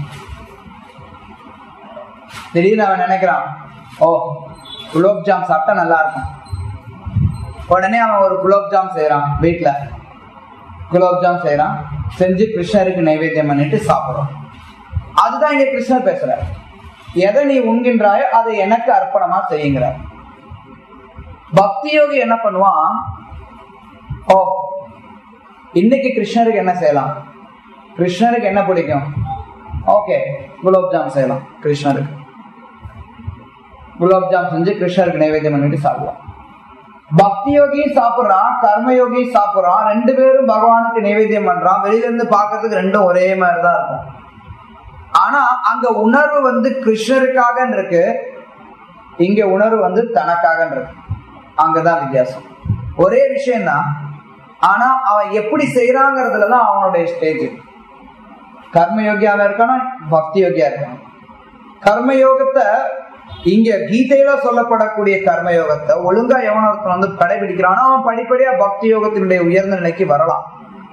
Speaker 1: திடீர்னு அவன் நினைக்கிறான் ஓ குலோப் ஜாம் சாப்பிட்டா நல்லா இருக்கும் உடனே அவன் ஒரு குலோப் ஜாம் செய்யறான் வீட்டுல குலோப் ஜாம் செய்யறான் செஞ்சு கிருஷ்ணருக்கு நைவேத்தியம் பண்ணிட்டு சாப்பிடுறான் அதுதான் இங்க கிருஷ்ணர் பேசுறார் எதை நீ உண்கின்றாயோ அதை எனக்கு அர்ப்பணமா செய்யுங்கிறார் பக்தி யோகி என்ன பண்ணுவான் ஓ இன்னைக்கு கிருஷ்ணருக்கு என்ன செய்யலாம் கிருஷ்ணருக்கு என்ன பிடிக்கும் ஓகே குலோப் ஜாம் செய்யலாம் கிருஷ்ணருக்கு குலோப் ஜாம் செஞ்சு கிருஷ்ணருக்கு நைவேத்தியம் பண்ணிட்டு சாப்பிடலாம் பக்தி யோகியும் சாப்பிடுறான் கர்மயோகியும் சாப்பிடுறான் ரெண்டு பேரும் பகவானுக்கு நைவேத்தியம் பண்றான் வெளியில இருந்து பார்க்கிறதுக்கு ரெண்டும் ஒரே மாதிரி தான் இருக்கும் ஆனா அங்க உணர்வு வந்து கிருஷ்ணருக்காக இருக்கு இங்க உணர்வு வந்து தனக்காக இருக்கு அங்கதான் வித்தியாசம் ஒரே விஷயம் தான் ஆனா அவன் எப்படி செய்யறாங்கிறதுல தான் அவனுடைய ஸ்டேஜ் கர்மயோகியாவே இருக்கானா பக்தி யோகியா இருக்கான் கர்மயோகத்தை இங்க கீதையில சொல்லப்படக்கூடிய கர்மயோகத்தை ஒழுங்கா எவன் ஒருத்தன் வந்து கடைபிடிக்கிறானோ அவன் படிப்படியா பக்தி யோகத்தினுடைய உயர்ந்த நிலைக்கு வரலாம்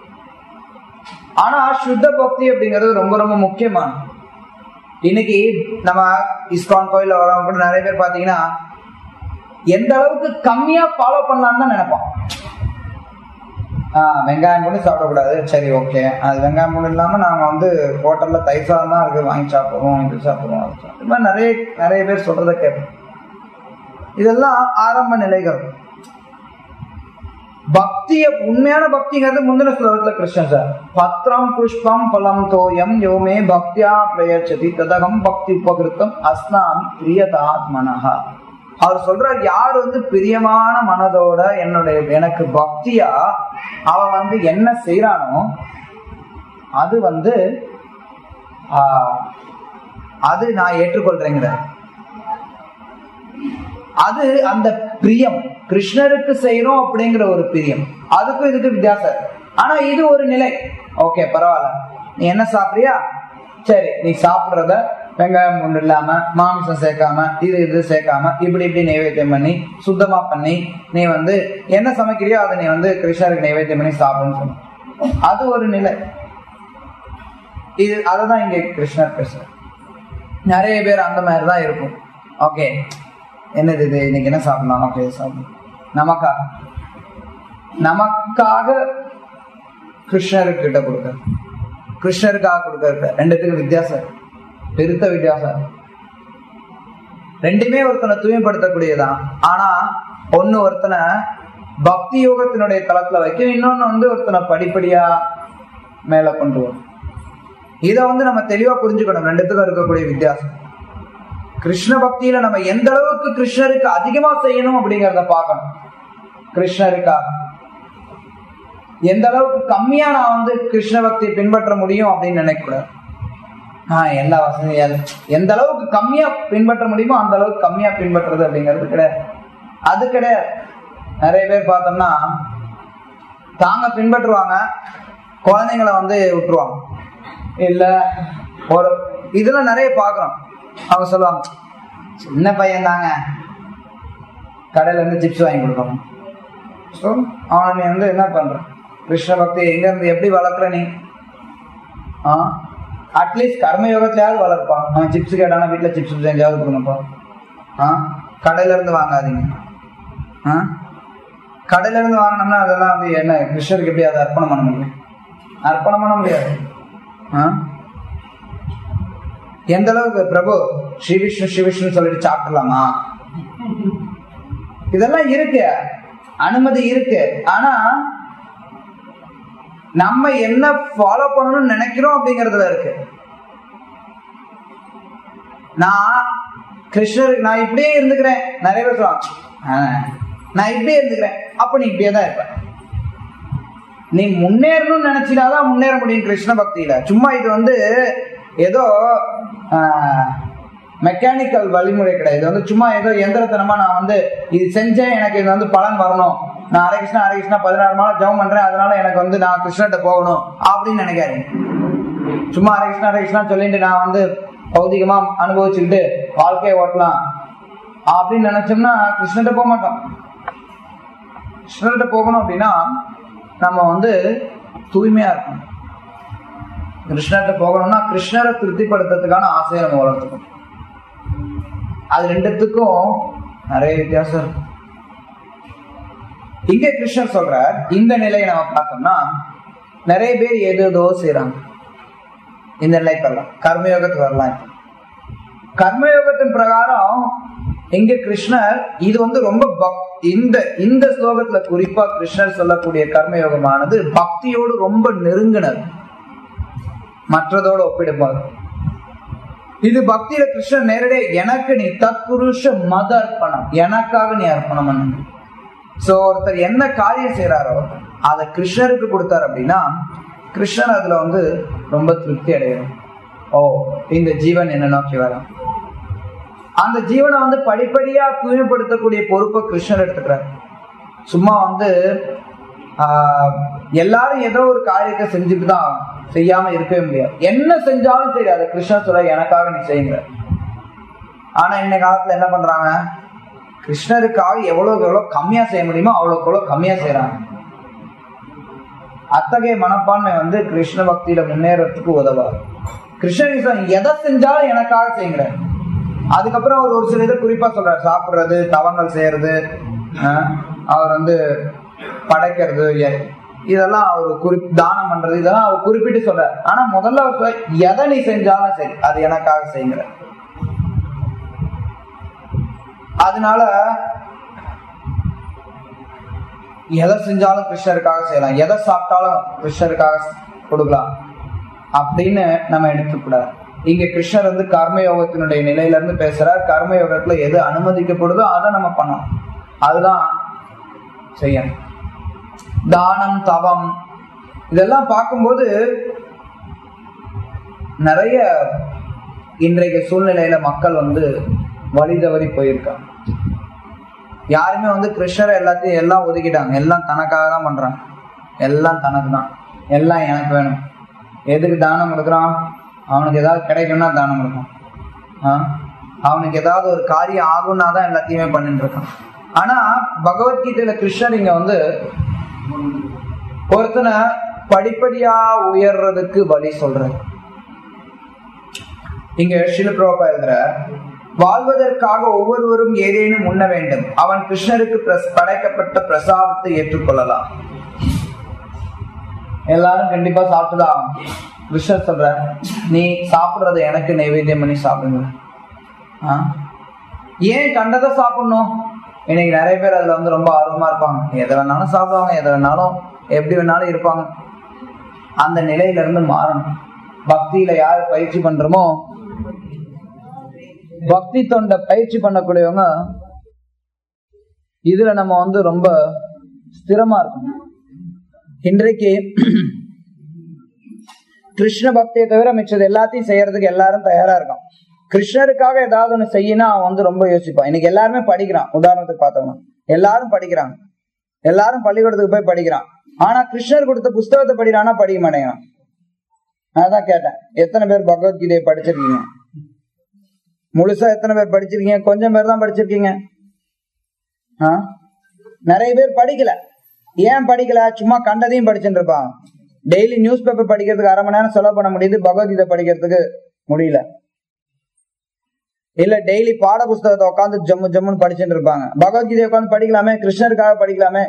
Speaker 1: ஆனா சுத்த பக்தி அப்படிங்கிறது ரொம்ப ரொம்ப முக்கியமானது இன்னைக்கு நம்ம இஸ்கான் கோயில்ல வரவங்க கூட நிறைய பேர் பாத்தீங்கன்னா எந்த அளவுக்கு கம்மியா ஃபாலோ பண்ணலாம்னு தான் நினைப்பான் ஆஹ் வெங்காயம் கூட சாப்பிடக்கூடாது சரி ஓகே அது வெங்காயம் கூட இல்லாம நாங்க வந்து ஹோட்டல்ல தயிர் சாதம் தான் இருக்கு வாங்கி சாப்பிடுவோம் இது சாப்பிடுவோம் அது சாப்பிடுவோம். இது மாதிரி நிறைய நிறைய பேர் சொல்றத கேட்போம் இதெல்லாம் ஆரம்ப நிலைகள் பக்திய உண்மையான பக்திங்கிறது முந்தின ஸ்லோகத்துல கிருஷ்ணன் சார் பத்திரம் புஷ்பம் பலம் தோயம் யோமே பக்தியா பிரயச்சதி ததகம் பக்தி உபகிருத்தம் அஸ்னாமி பிரியதாத்மனஹா அவர் சொல்றார் யார் வந்து பிரியமான மனதோட என்னுடைய எனக்கு பக்தியா அவன் வந்து என்ன செய்யறானோ அது வந்து ஆஹ், அது நான் ஏற்றுக்கொள்றேங்கிற அது அந்த பிரியம் கிருஷ்ணருக்கு செய்யறோம் அப்படிங்கிற ஒரு பிரியம் அதுக்கும் இதுக்கு வித்தியாசம் இருக்கு. ஆனா இது ஒரு நிலை ஓகே பரவாயில்ல நீ என்ன சாப்பிடுறியா சரி நீ சாப்பிடுறத வெங்காயம் ஒன்று இல்லாம மாமிசம் சேர்க்காம இது இது சேர்க்காம இப்படி இப்படி நைவேத்தியம் பண்ணி சுத்தமா பண்ணி நீ வந்து என்ன சமைக்கிறியோ அதை நீ வந்து கிருஷ்ணருக்கு நைவேத்தியம் பண்ணி சாப்பிடுன்னு சொன்ன அது ஒரு நிலை இது அதுதான் இங்க கிருஷ்ணர் பேசுற நிறைய பேர் அந்த மாதிரி தான் இருக்கும் ஓகே என்னது இது இன்னைக்கு என்ன சாப்பிடலாம் ஓகே சாப்பிடலாம் நமக்காக நமக்காக கிருஷ்ணருக்கு கிட்ட கொடுக்க கிருஷ்ணருக்காக கொடுக்கறது ரெண்டுத்துக்கும் வித்தியாசம் இருக்கு. பெருத்த வித்தியாசம் இருக்கு. ரெண்டுமே ஒருத்தனை தூய்மைப்படுத்தக்கூடியதான் ஆனா ஒண்ணு ஒருத்தனை பக்தி யோகத்தினுடைய தளத்துல வைக்கும் இன்னொன்னு வந்து ஒருத்தனை படிப்படியா மேல கொண்டு வரும் இதை வந்து நம்ம தெளிவா புரிஞ்சுக்கணும் ரெண்டுத்துக்கும் இருக்கக்கூடிய வித்தியாசம் கிருஷ்ண பக்தியில நம்ம எந்த அளவுக்கு கிருஷ்ணருக்கு அதிகமா செய்யணும் அப்படிங்கறத பார்க்கணும் கிருஷ்ணருக்காக எந்த அளவுக்கு கம்மியா நான் வந்து கிருஷ்ண பக்தியை பின்பற்ற முடியும் அப்படின்னு நினைக்கக்கூடாது ஆஹ் எல்லா வசதியும் எந்த அளவுக்கு கம்மியா பின்பற்ற முடியுமோ அந்த அளவுக்கு கம்மியா பின்பற்றுறது அப்படிங்கிறது கிடையாது அது கிடையாது நிறைய பேர் பார்த்தோம்னா தாங்க பின்பற்றுவாங்க குழந்தைங்களை வந்து விட்டுருவாங்க இல்ல ஒரு இதுல நிறைய பாக்குறோம் அவங்க சொல்லுவாங்க சின்ன பையன் தாங்க கடையில இருந்து சிப்ஸ் வாங்கி கொடுப்பாங்க ஸோ அவனை நீ வந்து என்ன பண்ற கிருஷ்ண பக்தி எங்க இருந்து எப்படி வளர்க்குற நீ ஆ அட்லீஸ்ட் கர்ம யோகத்திலேயாவது வளர்ப்பான் அவன் சிப்ஸ் கேட்டானா வீட்டில் சிப்ஸ் செஞ்சாவது கொடுங்கப்பா ஆ கடையில இருந்து வாங்காதீங்க ஆ கடையில இருந்து வாங்கினோம்னா அதெல்லாம் வந்து என்ன கிருஷ்ணருக்கு எப்படி அதை அர்ப்பணம் பண்ண முடியும் அர்ப்பணம் பண்ண முடியாது ஆ எந்த அளவுக்கு பிரபு ஸ்ரீ விஷ்ணு ஸ்ரீ விஷ்ணு சொல்லிட்டு சாப்பிடலாமா இதெல்லாம் இருக்கு அனுமதி இருக்கு ஆனா நம்ம என்ன ஃபாலோ பண்ணணும்னு நினைக்கிறோம் அப்படிங்கறதுல இருக்கு நான் கிருஷ்ணர் நான் இப்படியே இருந்துக்கிறேன் நிறைய பேர் சொல்லுவாங்க "ஆஹ், நான் இப்படியே இருந்துக்கிறேன் அப்ப நீ இப்படியே தான் இருப்ப நீ முன்னேறணும்னு நினைச்சினாதான் முன்னேற முடியும் கிருஷ்ண பக்தியில சும்மா இது வந்து ஏதோ மெக்கானிக்கல் வழிமுறை கிடையாது இது வந்து சும்மா ஏதோ எந்திரத்தனமா நான் வந்து இது செஞ்சேன் எனக்கு இது வந்து பலன் வரணும் நான் ஹரே கிருஷ்ணா ஹரே கிருஷ்ணா பதினாறு மாதம் ஜெபம் பண்றேன் அதனால எனக்கு வந்து நான் கிருஷ்ணர்கிட்ட போகணும் அப்படின்னு நினைக்காதீங்க சும்மா ஹரே கிருஷ்ணா ஹரே கிருஷ்ணா சொல்லிட்டு நான் வந்து பௌதிகமா அனுபவிச்சுக்கிட்டு வாழ்க்கையை ஓட்டலாம் அப்படின்னு நினைச்சோம்னா கிருஷ்ணர்கிட்ட போக மாட்டோம் கிருஷ்ணர்கிட்ட போகணும் அப்படின்னா நம்ம வந்து தூய்மையா இருக்கணும் கிருஷ்ணர்கிட்ட போகணும்னா கிருஷ்ணரை திருப்திப்படுத்துறதுக்கான ஆசையை நம்ம வளர்த்துக்கணும் அது ரெண்டுத்துக்கும் நிறைய வித்தியாசம் இருக்கு இங்க கிருஷ்ணர் சொல்றார் இந்த நிலையை நம்ம பார்த்தோம்னா நிறைய பேர் ஏதோ ஏதோ செய்யறாங்க இந்த நிலைக்கு வரலாம் கர்மயோகத்துக்கு வரலாம் இப்போ. கர்மயோகத்தின் பிரகாரம் இங்க கிருஷ்ணர் இது வந்து ரொம்ப பக் இந்த இந்த ஸ்லோகத்துல குறிப்பா கிருஷ்ணர் சொல்லக்கூடிய கர்மயோகமானது பக்தியோடு ரொம்ப நெருங்கினது மற்றதோடு ஒப்பிடும்போது இது பக்தியில கிருஷ்ணர் நேரடியா எனக்கு நீ தத்புருஷ மத அர்ப்பணம் எனக்காக நீ அர்ப்பணம் பண்ணு சோ ஒருத்தர் என்ன காரியம் செய்யறாரோ அதை கிருஷ்ணருக்கு கொடுத்தாரு அப்படின்னா கிருஷ்ணர் அதுல வந்து ரொம்ப திருப்தி அடையணும் ஓ இந்த ஜீவன் என்ன நோக்கி வரான் அந்த ஜீவனை வந்து படிப்படியா தூய்மைப்படுத்தக்கூடிய பொறுப்பை கிருஷ்ணர் எடுத்துக்கிறார் சும்மா வந்து ஆஹ், எல்லாரும் ஏதோ ஒரு காரியத்தை செஞ்சுட்டு தான் ஆகணும். செய்யாம இருக்கவே முடியாது என்ன செஞ்சாலும் சரி அதை கிருஷ்ணர் சொல்ல எனக்காக நீ செய்யுங்க ஆனா இந்த காலத்துல என்ன பண்றாங்க கிருஷ்ணருக்காக எவ்வளவுக்கு எவ்வளவு கம்மியா செய்ய முடியுமோ அவ்வளவுக்கு எவ்வளவு கம்மியா செய்யறாங்க அத்தகைய மனப்பான்மை வந்து கிருஷ்ண பக்தியில முன்னேறதுக்கு உதவாது கிருஷ்ணகிருஷ்ணன் எதை செஞ்சாலும் எனக்காக செய்யுங்க அதுக்கப்புறம் அவர் ஒரு சில இதை குறிப்பா சொல்றாரு சாப்பிடுறது தவங்கள் செய்யறது ஆஹ், அவர் வந்து படைக்கிறது எ- இதெல்லாம் அவர் குறி தானம் பண்றது இதெல்லாம் அவர் குறிப்பிட்டு சொல்றாரு ஆனா முதல்ல அவர் சொல்ற, எதை நீ செஞ்சாலும் சரி அது எனக்காக செய்யுங்க அதனால எதை செஞ்சாலும் கிருஷ்ணருக்காக செய்யலாம் எதை சாப்பிட்டாலும் கிருஷ்ணருக்காக கொடுக்கலாம் அப்படின்னு நம்ம எடுத்துக்கூடாது இங்க கிருஷ்ணர் வந்து கர்மயோகத்தினுடைய நிலையில இருந்து பேசுறார் கர்மயோகத்துல எது அனுமதிக்கப்படுதோ அதை நம்ம பண்ணணும் அதுதான் செய்யணும் தானம் தவம் இதெல்லாம் பார்க்கும்போது நிறைய இன்றைய சூழ்நிலையில மக்கள் வந்து வழி தவறி போயிருக்காங்க யாருமே வந்து கிருஷ்ணரை எல்லாத்தையும் எல்லாம் ஒதுக்கிட்டாங்க எல்லாம் தனக்காக தான் பண்றாங்க எல்லாம் தனக்கு தான் எல்லாம் எனக்கு வேணும் எதுக்கு தானம் கொடுக்குறான் அவனுக்கு ஏதாவது கிடைக்கும்னா தானம் கொடுக்கும் ஆ? அவனுக்கு ஏதாவது ஒரு காரியம் ஆகும்னா தான் எல்லாத்தையுமே பண்ணிட்டு இருக்கான் ஆனா பகவத்கீதையில கிருஷ்ணர் இங்க வந்து ஒருத்தனை படிப்படியா உயர்றதுக்கு வழி சொல்றாரு இங்க ஷிலபிரோபா எழுதுற வாழ்வதற்காக ஒவ்வொருவரும் ஏதேனும் உண்ண வேண்டும் அவன் கிருஷ்ணருக்கு பிரஸ்- படைக்கப்பட்ட பிரசாதத்தை ஏற்றுக்கொள்ளலாம் எல்லாரும் கண்டிப்பா சாப்பிட்டுதான் ஆகணும். கிருஷ்ணர் சொல்ற நீ சாப்பிடுறத எனக்கு நைவேத்தியம் பண்ணி சாப்பிடுங்க ஆ? ஏன் கண்டதை சாப்பிடணும் இன்னைக்கு நிறைய பேர் அதுல வந்து ரொம்ப ஆர்வமா இருப்பாங்க எதை வேணாலும் சாப்பிடுவாங்க எதை வேணாலும் எப்படி வேணாலும் இருப்பாங்க அந்த நிலையில இருந்து மாறணும் பக்தியில யார் பயிற்சி பண்றோமோ பக்தி தொண்டை பயிற்சி பண்ணக்கூடியவங்க இதுல நம்ம வந்து ரொம்ப ஸ்திரமா இருக்கணும் இன்றைக்கு கிருஷ்ண பக்தியை தவிர மிச்சது எல்லாத்தையும் செய்யறதுக்கு எல்லாரும் தயாரா இருக்கான் கிருஷ்ணருக்காக ஏதாவது ஒண்ணு செய்யணும் அவன் வந்து ரொம்ப யோசிப்பான் இன்னைக்கு எல்லாருமே படிக்கிறான் உதாரணத்துக்கு பார்த்தவங்க எல்லாரும் படிக்கிறாங்க எல்லாரும் பள்ளிக்கூடத்துக்கு போய் படிக்கிறான் ஆனா கிருஷ்ணர் கொடுத்த புஸ்தகத்தை படிக்கிறானா படிக்க மாட்டேங்கிறான் அதான் கேட்டேன் எத்தனை பேர் பகவத்கீதையை படிச்சிருக்கீங்க முழுசா எத்தனை பேர் படிச்சிருக்கீங்க கொஞ்சம் பேர் தான் படிச்சிருக்கீங்க ஆ? நிறைய பேர் படிக்கல ஏன் படிக்கல சும்மா கண்டதையும் படிச்சுட்டு இருப்பாங்க டெய்லி நியூஸ் பேப்பர் படிக்கிறதுக்கு அரை மணி நேரம் செலவு பண்ண முடியுது பகவத்கீதை படிக்கிறதுக்கு முடியல இல்ல டெய்லி பாட புஸ்தகத்தை உட்காந்து ஜம்மு ஜம்முன்னு படிச்சுட்டு இருப்பாங்க பகவத்கீதை உட்காந்து படிக்கலாமே கிருஷ்ணருக்காக படிக்கலாமே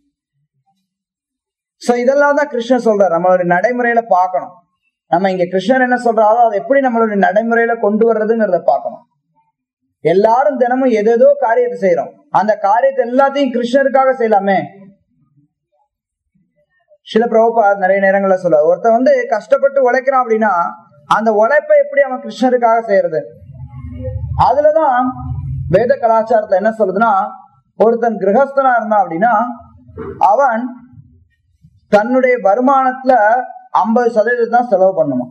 Speaker 1: சோ இதெல்லாம் தான் கிருஷ்ணர் சொல்றாரு நம்மளுடைய நடைமுறையில பார்க்கணும் நம்ம இங்க கிருஷ்ணர் என்ன சொல்றாரோ அதை எப்படி நம்மளுடைய நடைமுறையில கொண்டு வர்றதுங்கிறத பார்க்கணும் எல்லாரும் தினமும் எதேதோ காரியத்தை செய்யறோம் அந்த காரியத்தை எல்லாத்தையும் கிருஷ்ணருக்காக செய்யலாமே சில பிரபுபா நிறைய நேரங்கள்ல சொல்ல ஒருத்தன் வந்து கஷ்டப்பட்டு உழைக்கிறான் அப்படின்னா அந்த உழைப்பை எப்படி அவன் கிருஷ்ணருக்காக செய்யறது அதுலதான் வேத கலாச்சாரத்துல என்ன சொல்லுதுன்னா ஒருத்தன் கிரகஸ்தனா இருந்தான் அப்படின்னா அவன் தன்னுடைய வருமானத்துல ஐம்பது சதவீதம் தான் செலவு பண்ணுவான்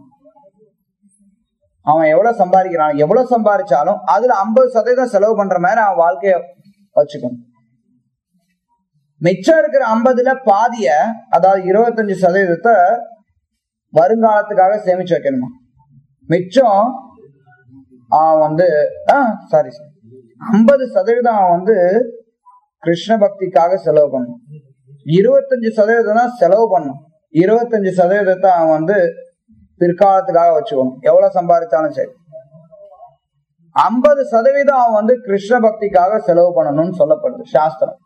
Speaker 1: அவன் எவ்வளவு சம்பாதிக்கிறான் எவ்வளவு சம்பாதிச்சாலும் அதுல ஐம்பது சதவீதம் செலவு பண்ற மாதிரி அவன் வாழ்க்கைய வச்சுக்கணும் மிச்சம் இருக்கிற ஐம்பதுல பாதிய அதாவது இருபத்தஞ்சு சதவீதத்தை வருங்காலத்துக்காக சேமிச்சு வைக்கணுமா மிச்சம் அவன் வந்து சாரி ஐம்பது சதவீதம் அவன் வந்து கிருஷ்ண பக்திக்காக செலவு பண்ணும் இருபத்தஞ்சு சதவீதம் தான் செலவு பண்ணும் இருபத்தஞ்சு சதவீதத்தை அவன் வந்து பிற்காலத்துக்காக வச்சுக்கணும் எவ்வளவு சம்பாதிச்சாலும் சரி ஐம்பது சதவீதம் அவன் வந்து கிருஷ்ண பக்திக்காக செலவு பண்ணணும்னு சொல்லப்படுது சாஸ்திரம்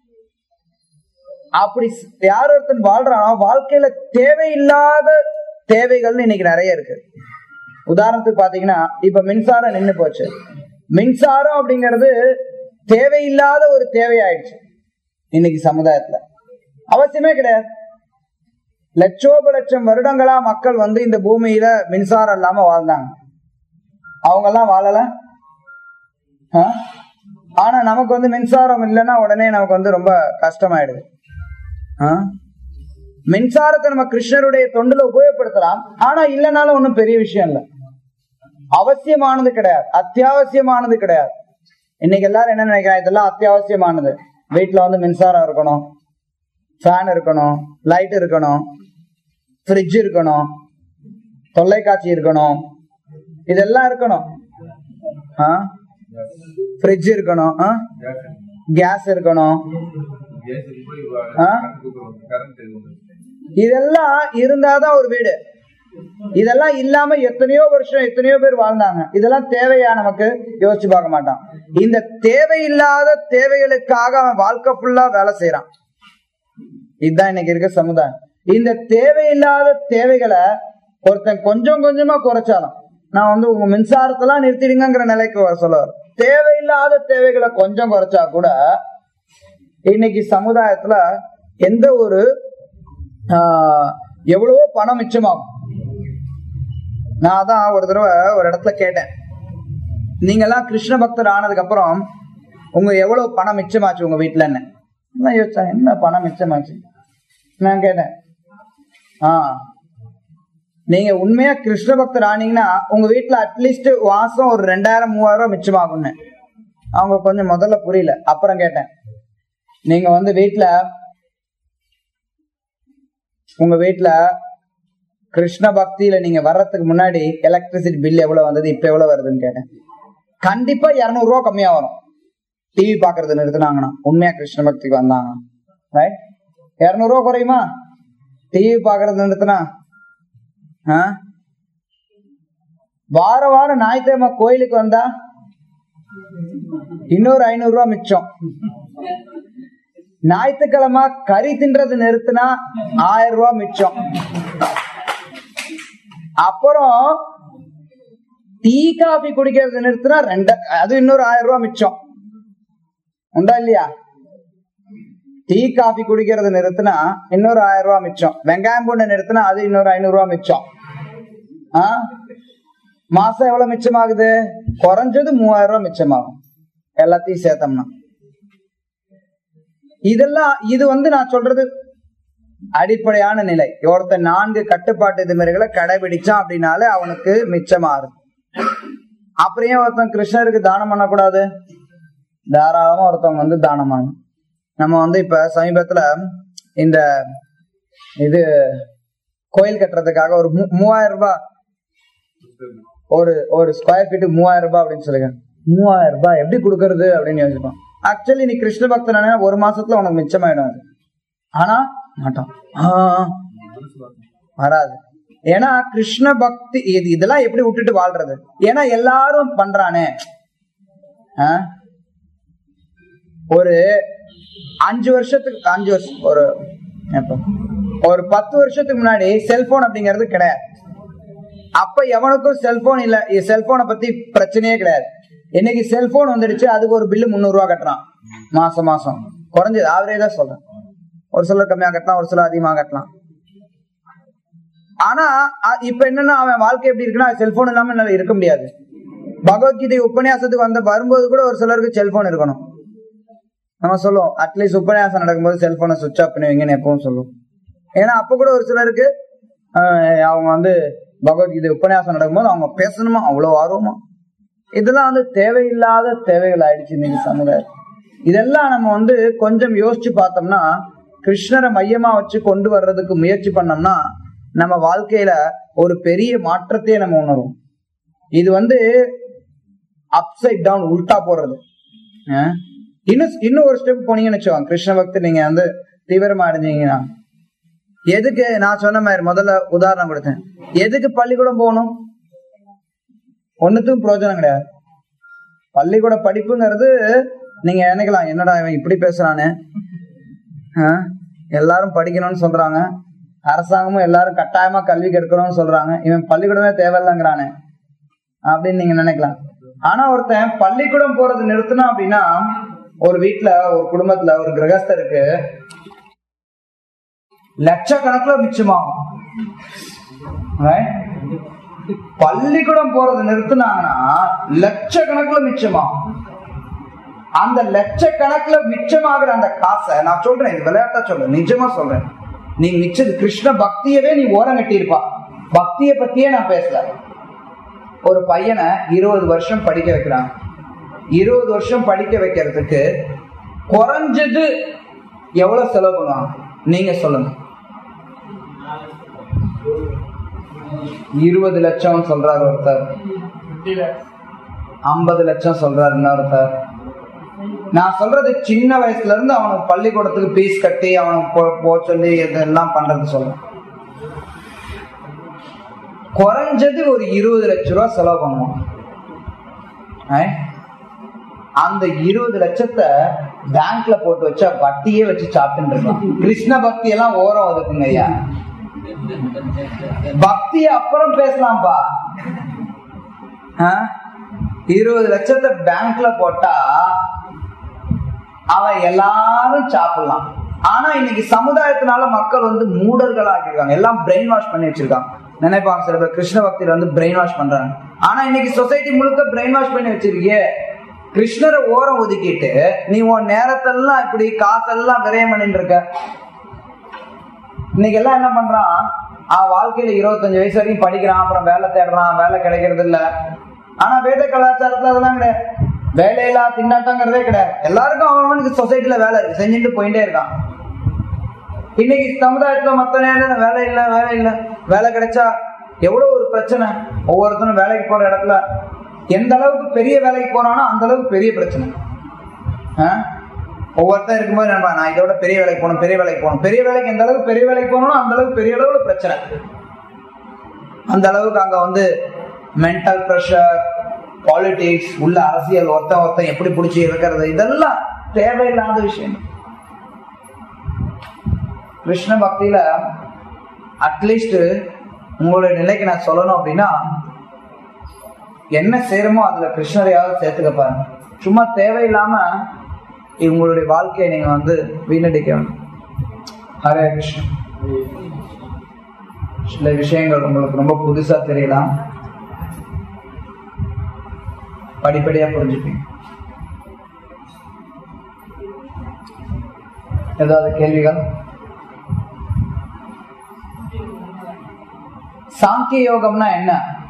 Speaker 1: அப்படி யார் ஒருத்தன் வாழ்றானோ வாழ்க்கையில தேவையில்லாத தேவைகள்னு இன்னைக்கு நிறைய இருக்கு உதாரணத்துக்கு பாத்தீங்கன்னா இப்ப மின்சாரம் நின்னு போச்சு மின்சாரம் அப்படிங்கிறது தேவையில்லாத ஒரு தேவையாயிடுச்சு இன்னைக்கு சமுதாயத்துல அவசியமே கிடையாது லட்சோப லட்சம் வருடங்களா மக்கள் வந்து இந்த பூமியில மின்சாரம் இல்லாம வாழ்ந்தாங்க அவங்க எல்லாம் வாழல ஆ? ஆனா நமக்கு வந்து மின்சாரம் இல்லைன்னா உடனே நமக்கு வந்து ரொம்ப கஷ்டமாயிடுது ஆ? மின்சாரத்தை நம்ம கிருஷ்ணருடைய தொண்டுல உபயோகப்படுத்தலாம் ஆனா இல்லைனாலும் ஒண்ணும் பெரிய விஷயம் இல்லை அவசியமானது கிடையாது அத்தியாவசியமானது கிடையாது இன்னைக்கு எல்லாரும் என்ன நினைக்கிறாங்க இதெல்லாம் அத்தியாவசியமானது வீட்டுல வந்து மின்சாரம் இருக்கணும் ஃபேன் இருக்கணும் லைட் இருக்கணும் ஃப்ரிட்ஜ் இருக்கணும் தொலைக்காட்சி இருக்கணும் இதெல்லாம் இருக்கணும் ஃப்ரிட்ஜ் இருக்கணும் கேஸ் இருக்கணும் ஆ? இதெல்லாம் இருந்தாதான் ஒரு வீடு இதெல்லாம் இல்லாம எத்தனையோ வருஷம் எத்தனையோ பேர் வாழ்ந்தாங்க இதெல்லாம் தேவையா நமக்கு யோசிச்சு பார்க்க மாட்டான் இந்த தேவையில்லாத தேவைகளுக்காக அவன் வாழ்க்கை ஃபுல்லா வேலை செய்யறான் இதுதான் இன்னைக்கு இருக்க சமுதாயம் இந்த தேவையில்லாத தேவைகளை ஒருத்தன் கொஞ்சம் கொஞ்சமா குறைச்சாலும் நான் வந்து உங்க மின்சாரத்தெல்லாம் நிறுத்திடுங்கிற நிலைக்கு வர சொல்ல வரேன். தேவையில்லாத தேவைகளை கொஞ்சம் குறைச்சா கூட இன்னைக்கு சமுதாயத்துல எந்த ஒரு ஆஹ், எவ்வளவோ பணம் மிச்சமாகும் நான் அதான் ஒரு தடவை ஒரு இடத்துல கேட்டேன் நீங்க எல்லாம் கிருஷ்ண பக்தர் ஆனதுக்கு அப்புறம் உங்க எவ்வளவு பணம் மிச்சமாச்சு உங்க வீட்டுல என்ன நான் யோசிச்சேன் என்ன பணம் மிச்சமாச்சு நான் கேட்டேன் ஆ நீங்க உண்மையா கிருஷ்ண பக்தர் ஆனீங்கன்னா உங்க வீட்டுல அட்லீஸ்ட் மாசம் ஒரு ரெண்டாயிரம் மூவாயிரம் ரூபாய் மிச்சமாகும்னு அவங்க கொஞ்சம் முதல்ல புரியல அப்புறம் கேட்டேன் நீங்க வந்து வீட்டுல உங்க வீட்டுல கிருஷ்ண பக்தியில நீங்க வர்றதுக்கு முன்னாடி எலக்ட்ரிசிட்டி பில் எவ்வளவு வந்தது இப்ப எவ்வளவு வருதுன்னு கேட்டேன் கண்டிப்பா இருநூறு ரூபா கம்மியா வரும் டிவி பாக்குறது நிறுத்தினாங்கன்னா உண்மையா கிருஷ்ண பக்திக்கு வந்தாங்க ரைட் இருநூறு ரூபா குறையுமா டிவி பாக்குறது நிறுத்தினா ஆ? வார வாரம் ஞாயிற்றுக்கிழமை கோயிலுக்கு வந்தா இன்னொரு ஐநூறு ரூபா மிச்சம் ஞாயிற்றுக்கிழமை கறி தின்றது நிறுத்தினா ஆயிரம் ரூபாய் மிச்சம் அப்புறம் டீ காஃபி குடிக்கிறது நிறுத்தினா ரெண்டு அது இன்னொரு ஆயிரம் ரூபாய் மிச்சம் உண்டா இல்லையா டீ காஃபி குடிக்கிறது நிறுத்தினா இன்னொரு ஆயிரம் ரூபாய் மிச்சம் வெங்காயம் பூண்டு நிறுத்தினா அது இன்னொரு ஐநூறு ரூபாய் மிச்சம் ஆ மாசம் எவ்வளவு மிச்சமாகுது குறைஞ்சது மூவாயிரம் ரூபாய் மிச்சமாகும் எல்லாத்தையும் சேர்த்தோம்னா இதெல்லாம் இது வந்து நான் சொல்றது அடிப்படையான நிலை ஒருத்தன் நான்கு கட்டுப்பாட்டு விதிமுறைகளை கடைபிடிச்சான் அப்படின்னாலே அவனுக்கு மிச்சமாறுது அப்புறம் ஏன் ஒருத்தன் கிருஷ்ணருக்கு தானம் பண்ணக்கூடாது தாராளமா ஒருத்தவங்க வந்து தானம் பண்ணணும் நம்ம வந்து இப்ப சமீபத்துல இந்த இது கோயில் கட்டுறதுக்காக ஒரு மூ- மூவாயிரம் ரூபாய் ஒரு ஒரு ஸ்கொயர் ஃபீட்டு மூவாயிரம் ரூபாய் அப்படின்னு சொல்லுங்க மூவாயிரம் ரூபாய் எப்படி கொடுக்கறது அப்படின்னு யோசிப்போம் ஆக்சுவலி நீ கிருஷ்ண பக்தனான ஒரு மாசத்துல உனக்கு மிச்சமாயிடும் அது ஆனா மாட்டான் ஆ, வராது ஏன்னா கிருஷ்ண பக்தி இது இதெல்லாம் எப்படி விட்டுட்டு வாழ்றது ஏன்னா எல்லாரும் பண்றானே ஆ? ஒரு அஞ்சு வருஷத்துக்கு அஞ்சு வருஷம் ஒரு எப்போ? ஒரு பத்து வருஷத்துக்கு முன்னாடி செல்போன் அப்படிங்கிறது கிடையாது அப்ப எவனுக்கும் செல்போன் இல்ல செல்போனை பத்தி பிரச்சனையே கிடையாது இன்னைக்கு செல்போன் வந்துடுச்சு அதுக்கு ஒரு பில்லு முந்நூறு ரூபா கட்டுறான் மாசம் மாசம் குறைஞ்சது ஆவரேஜா சொல்றேன் ஒரு சிலர் கம்மியா கட்டலாம் ஒரு சிலர் அதிகமா கட்டலாம் ஆனா அ- இப்ப என்னன்னா அவன் வாழ்க்கை எப்படி இருக்குன்னா செல்போன் இல்லாம என்னால இருக்க முடியாது பகவத்கீதை உபன்யாசத்துக்கு வந்த வரும்போது கூட ஒரு சிலருக்கு செல்போன் இருக்கணும் நம்ம சொல்லுவோம் அட்லீஸ்ட் உபன்யாசம் நடக்கும்போது செல்போனை சுவிச் ஆஃப் பண்ணி வைங்கன்னு எப்பவும் சொல்லுவோம் ஏன்னா அப்ப கூட ஒரு சிலருக்கு ஆஹ், அவங்க வந்து பகவத்கீதை உபன்யாசம் நடக்கும்போது அவங்க பேசணுமா அவ்வளவு ஆர்வமா இதெல்லாம் வந்து தேவையில்லாத தேவைகள் ஆயிடுச்சு இன்னைக்கு சமுதாயம் இதெல்லாம் நம்ம வந்து கொஞ்சம் யோசிச்சு பார்த்தோம்னா கிருஷ்ணரை மையமா வச்சு கொண்டு வர்றதுக்கு முயற்சி பண்ணோம்னா நம்ம வாழ்க்கையில ஒரு பெரிய மாற்றத்தையே நம்ம உணரும் இது வந்து அப்சைட் டவுன் உல்டா போடுறது அஹ் இன்னும் இன்னும் ஒரு ஸ்டெப் போனீங்கன்னு வச்சுக்கோங்க கிருஷ்ண பக்தி நீங்க வந்து தீவிரமா அடைஞ்சீங்கன்னா எதுக்கு நான் சொன்ன மாதிரி முதல்ல உதாரணம் கொடுத்தேன் எதுக்கு பள்ளிக்கூடம் போகணும் ஒண்ணுத்துக்கும் பிரயோஜனம் கிடையாது பள்ளிக்கூட படிப்புங்கிறது நீங்க நினைக்கலாம் என்னடா இவன் இப்படி பேசுறானே ஆ? எல்லாரும் படிக்கணும்னு சொல்றாங்க அரசாங்கமும் எல்லாரும் கட்டாயமா கல்வி கற்கணும்னு சொல்றாங்க இவன் பள்ளிக்கூடமே தேவையில்லைங்கிறானே அப்படின்னு நீங்க நினைக்கலாம் ஆனா ஒருத்தன் பள்ளிக்கூடம் போறது நிறுத்தணும் அப்படின்னா ஒரு வீட்ல ஒரு குடும்பத்துல ஒரு கிரகஸ்தருக்கு லட்சக்கணக்கில் மிச்சமாகும் Right? பள்ளிக்கூடம் போறது நிறுத்தினாங்கன்னா லட்சக்கணக்கில் மிச்சமாகும் அந்த லட்சக்கணக்குல மிச்சமாகிற அந்த காசை நான் சொல்றேன் இது விளையாட்டா சொல்றேன் நிஜமா சொல்றேன் நீ மிச்சது கிருஷ்ண பக்தியவே நீ ஓரம் கட்டியிருப்பா பக்திய பத்தியே நான் பேசல ஒரு பையனை இருபது வருஷம் படிக்க வைக்கிறாங்க இருபது வருஷம் படிக்க வைக்கிறதுக்கு குறைஞ்சது எவ்வளவு செலவு பண்ணுவாங்க நீங்க சொல்லுங்க இருபது லட்சம் சொல்றாரு ஒருத்தர் ஐம்பது லட்சம் சொல்றாரு இன்னொருத்தர் நான் சொல்றது சின்ன வயசுல இருந்து அவனுக்கு பள்ளிக்கூடத்துக்கு பீஸ் கட்டி அவனுக்கு போ- போக சொல்லி இதெல்லாம் பண்றது சொல்றேன் குறைஞ்சது ஒரு இருபது லட்ச ரூபா செலவு பண்ணுவான் Right? அந்த இருபது லட்சத்தை பேங்க்ல போட்டு வச்சா வட்டியே வச்சு சாப்பிட்டு இருக்கான் கிருஷ்ண பக்தி எல்லாம் ஓரம் ஒதுக்குங்க ஐயா பக்திய அப்புறம் பேசலாம்ப்பா ஆ? இருபது லட்சத்தை பேங்க்ல போட்டா அவன் எல்லாரும் சாப்பிடலாம் ஆனா இன்னைக்கு சமுதாயத்தினால மக்கள் வந்து மூடர்கள் ஆக்கிருக்காங்க எல்லாம் பிரெயின் வாஷ் பண்ணி வச்சிருக்காங்க நினைப்பாங்க சில பேர் கிருஷ்ண பக்தியில வந்து பிரெயின் வாஷ் பண்றாங்க ஆனா இன்னைக்கு சொசைட்டி முழுக்க பிரெயின் வாஷ் பண்ணி வச்சிருக்கியே கிருஷ்ணரை ஓரம் ஒதுக்கிட்டு நீ உன் நேரத்தெல்லாம் இப்படி காசெல்லாம் விரயம் பண்ணிட்டு இருக்க இன்னைக்கு எல்லாம் என்ன பண்றான் அவன் வாழ்க்கையில இருபத்தஞ்சு வயசு வரைக்கும் படிக்கிறான் அப்புறம் வேலை தேடுறான் வேலை கிடைக்கிறது இல்ல ஆனா வேத கலாச்சாரத்துல அதெல்லாம் கிடையாது வேலையில்லா திண்டாட்டங்கிறதே கிடையாது எல்லாருக்கும் அவனுக்கு சொசைட்டில வேலை இருக்கு செஞ்சுட்டு போயிட்டே இருக்கான் இன்னைக்கு சமுதாயத்துல மத்த நேரம் வேலை இல்ல வேலை இல்ல வேலை கிடைச்சா எவ்வளவு ஒரு பிரச்சனை ஒவ்வொருத்தரும் வேலைக்கு போற இடத்துல எந்த அளவுக்கு பெரிய வேலைக்கு போறானோ அந்த அளவுக்கு பெரிய பிரச்சனை ஆ? ஒவ்வொருத்தன் இருக்கும்போது நம்ம நான் இதோட பெரிய வேலைக்கு போகணும் பெரிய வேலைக்கு போகணும் பெரிய வேலைக்கு எந்த அளவுக்கு பெரிய வேலைக்கு போகணும் அந்த அளவுக்கு பெரிய அளவுல பிரச்சனை அந்த அளவுக்கு அங்க வந்து மென்டல் ப்ரெஷர் பாலிடிக்ஸ் உள்ள அரசியல் ஒருத்தன் ஒருத்தன் எப்படி பிடிச்சி இருக்கிறது இதெல்லாம் தேவையில்லாத விஷயம் கிருஷ்ண பக்தியில அட்லீஸ்ட் உங்களுடைய நிலைக்கு நான் சொல்லணும் அப்படின்னா என்ன சேருமோ அதுல கிருஷ்ணரையாவது சேர்த்துக்க பாருங்க சும்மா தேவையில்லாம உங்களுடைய வாழ்க்கையை நீங்க வந்து வீணடிக்க வேணும் ஹரே கிருஷ்ணன் சில விஷயங்கள் உங்களுக்கு ரொம்ப புதுசா தெரியலாம் படிப்படியா புரிஞ்சுப்பீங்க ஏதாவது கேள்விகள் சாங்கிய யோகம்னா என்ன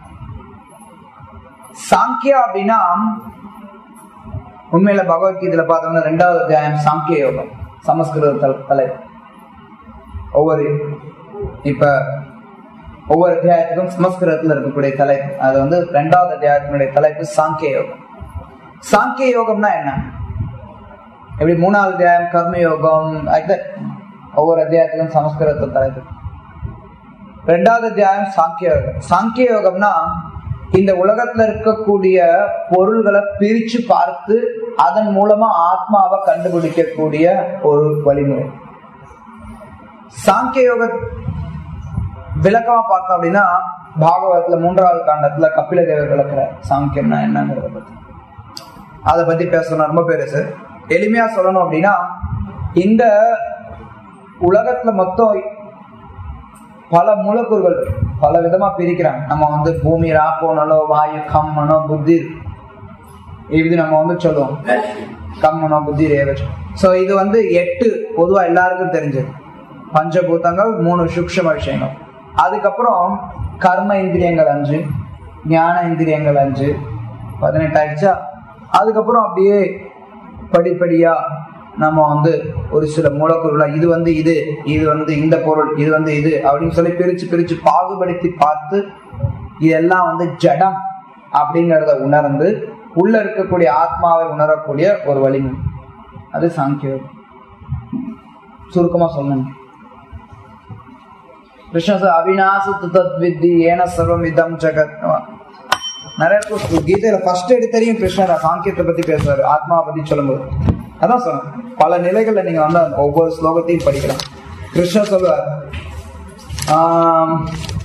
Speaker 1: சாங்கியா அப்படின்னா உண்மையில பகவத்கீதையில பார்த்தோம்னா ரெண்டாவது அத்தியாயம் சாங்கிய யோகம் சமஸ்கிருத தல- தலை ஒவ்வொரு இப்ப ஒவ்வொரு அத்தியாயத்துக்கும் சமஸ்கிருதத்துல இருக்கக்கூடிய தலைப்பு அது வந்து ரெண்டாவது அத்தியாயத்தினுடைய தலைப்பு சாங்கிய யோகம் சாங்கிய யோகம்னா என்ன எப்படி மூணாவது அத்தியாயம் கர்ம யோகம் like that. ஒவ்வொரு அத்தியாயத்துக்கும் சமஸ்கிருத தலைப்பு ரெண்டாவது அத்தியாயம் சாங்கிய யோகம் சாங்கிய யோகம்னா இந்த உலகத்துல இருக்கக்கூடிய பொருள்களை பிரிச்சு பார்த்து அதன் மூலமா ஆத்மாவை கண்டுபிடிக்கக்கூடிய ஒரு வழிமுறை சாங்கிய யோக விளக்கமா பார்த்தோம் அப்படின்னா பாகவதத்துல மூன்றாவது காண்டத்துல கபில தேவர் விளக்குற சாங்கியம்னா என்னங்கிறத பத்தி அதை பத்தி பேசணும் ரொம்ப பெருசு எளிமையா சொல்லணும் அப்படின்னா இந்த உலகத்துல மொத்தம் பல மூலக்கூறுகள் இருக்கு. பல விதமா பிரிக்கிறாங்க நம்ம வந்து பூமி ராப்போனலோ வாயு கம்மனோ புத்தி இது நம்ம வந்து சொல்லுவோம் கம்மனோ புத்தி ரேவச் சோ இது வந்து எட்டு பொதுவா எல்லாருக்கும் தெரிஞ்சது பஞ்சபூதங்கள் மூணு சூக்ஷ்ம விஷயங்கள் அதுக்கப்புறம் கர்ம இந்திரியங்கள் அஞ்சு ஞான இந்திரியங்கள் அஞ்சு பதினெட்டு ஆயிடுச்சா அதுக்கப்புறம் அப்படியே படிப்படியா நம்ம வந்து ஒரு சில மூலக்கூறுகளா இது வந்து இது இது வந்து இந்த பொருள் இது வந்து இது அப்படின்னு சொல்லி பிரிச்சு பிரிச்சு பாகுபடுத்தி பார்த்து இதெல்லாம் வந்து ஜடம் அப்படிங்கறத உணர்ந்து உள்ள இருக்கக்கூடிய ஆத்மாவை உணரக்கூடிய ஒரு வலிமை அது சாங்கியம் சுருக்கமா சொல்லணும் கிருஷ்ண சார் அவிநாச தத் வித்தி ஏன சர்வம் இதம் ஜெகத் நிறைய பேர் கீதையில ஃபர்ஸ்ட் எடுத்தறியும் கிருஷ்ணர் சாங்கியத்தை பத்தி பேசுறாரு ஆத்மாவை பத்தி சொல்லும்போது அதான் சொன்னேன் பல நிலைகள்ல நீங்க வந்து அந்த ஒவ்வொரு ஸ்லோகத்தையும் படிக்கலாம் கிருஷ்ணர் சொல்லுவார் ஆம்,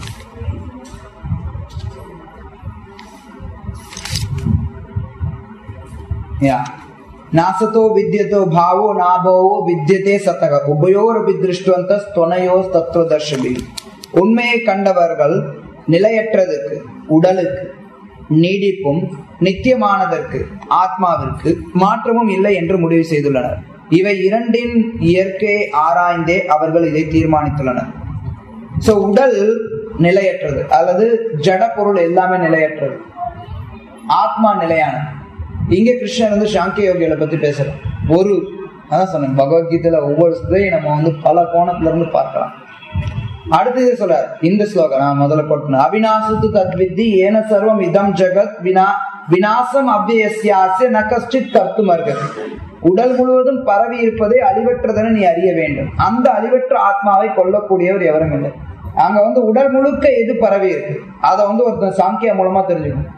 Speaker 1: Yeah. ನಾಸತೋ ವಿದ್ಯತೋ ಭಾವೋ ನಾಭವೋ ವಿದ್ಯತೆ ಸತக உபயோரபி திருஷ்டுவந்த ஸ்துணையோ தத்துவதர்ஷபி உண்மையை கண்டவர்கள் நிலையற்றதுக்கு உடலுக்கு நீடிப்பும் நித்தியமானதற்கு ஆத்மாவிற்கு மாற்றமும் இல்லை என்று முடிவு செய்துள்ளனர் இவை இரண்டின் இயற்கையை ஆராய்ந்தே அவர்கள் இதை தீர்மானித்துள்ளனர் சோ உடல் நிலையற்றது அல்லது ஜட பொருள் எல்லாமே நிலையற்றது ஆத்மா நிலையானது இங்க கிருஷ்ணன் வந்து சாங்கிய யோகிகளை பத்தி பேசுறோம் ஒரு அதான் சொன்னேன் பகவத்கீதையில ஒவ்வொரு ஸ்லோகையும் நம்ம வந்து பல கோணத்துல இருந்து பார்க்கலாம் அடுத்தது சொல்றார் இந்த ஸ்லோகம் நான் முதல்ல போட்டேன் அவிநாசத்து தத்வித்தி ஏன சர்வம் இதம் ஜெகத் வினா விநாசம் அவ்வியசியாசிய ந கஷ்டித் கர்த்தும் அர்ஹதி. உடல் முழுவதும் பரவி இருப்பதை அழிவற்றதென நீ அறிய வேண்டும் அந்த அழிவற்ற ஆத்மாவை கொல்லக்கூடியவர் எவரும் இல்லை அங்க வந்து உடல் முழுக்க எது பரவி இருக்கு அதை வந்து ஒருத்தன் சாங்கியா மூலமா தெரிஞ்சுக்கணும்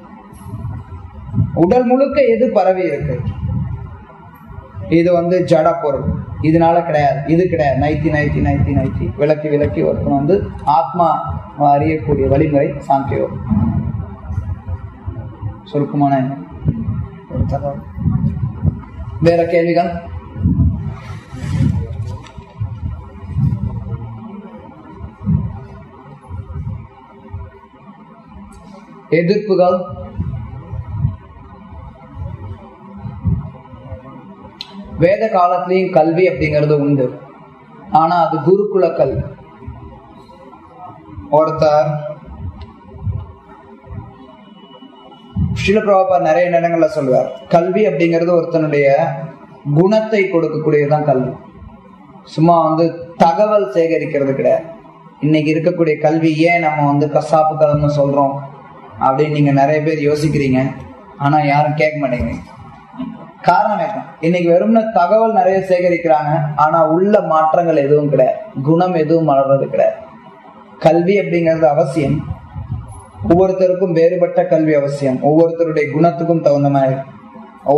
Speaker 1: உடல் முழுக்க எது பரவி இருக்கு இது வந்து ஜட பொருள் இதனால கிடையாது இது கிடையாது நைத்தி நைத்தி நைத்தி நைத்தி விளக்கி விளக்கி ஒருத்தன் வந்து ஆத்மா அறியக்கூடிய வழிமுறை சாங்கியம் சுருக்கமான ஒரு தகவல் வேற கேள்விகள் எதிர்ப்புகள் வேத காலத்திலையும் கல்வி அப்படிங்கிறது உண்டு ஆனா அது குருகுல கல்வி ஒருத்தர் சிலபிரபாபா நிறைய இடங்கள்ல சொல்லுவார் கல்வி அப்படிங்கிறது ஒருத்தனுடைய குணத்தை கொடுக்கக்கூடியதுதான் கல்வி சும்மா வந்து தகவல் சேகரிக்கிறது கிடையாது இன்னைக்கு இருக்கக்கூடிய கல்வி ஏன் நம்ம வந்து கசாப்பு கலன்னு சொல்றோம் அப்படின்னு நீங்க நிறைய பேர் யோசிக்கிறீங்க ஆனா யாரும் கேட்க மாட்டேங்கிறீங்க காரணம் என்ன இன்னைக்கு வெறும்ன தகவல் நிறைய சேகரிக்கிறாங்க ஆனா உள்ள மாற்றங்கள் எதுவும் கிடையாது குணம் எதுவும் வளர்றது கிடையாது கல்வி அப்படிங்கிறது அவசியம் ஒவ்வொருத்தருக்கும் வேறுபட்ட கல்வி அவசியம் ஒவ்வொருத்தருடைய குணத்துக்கும் தகுந்த மாதிரி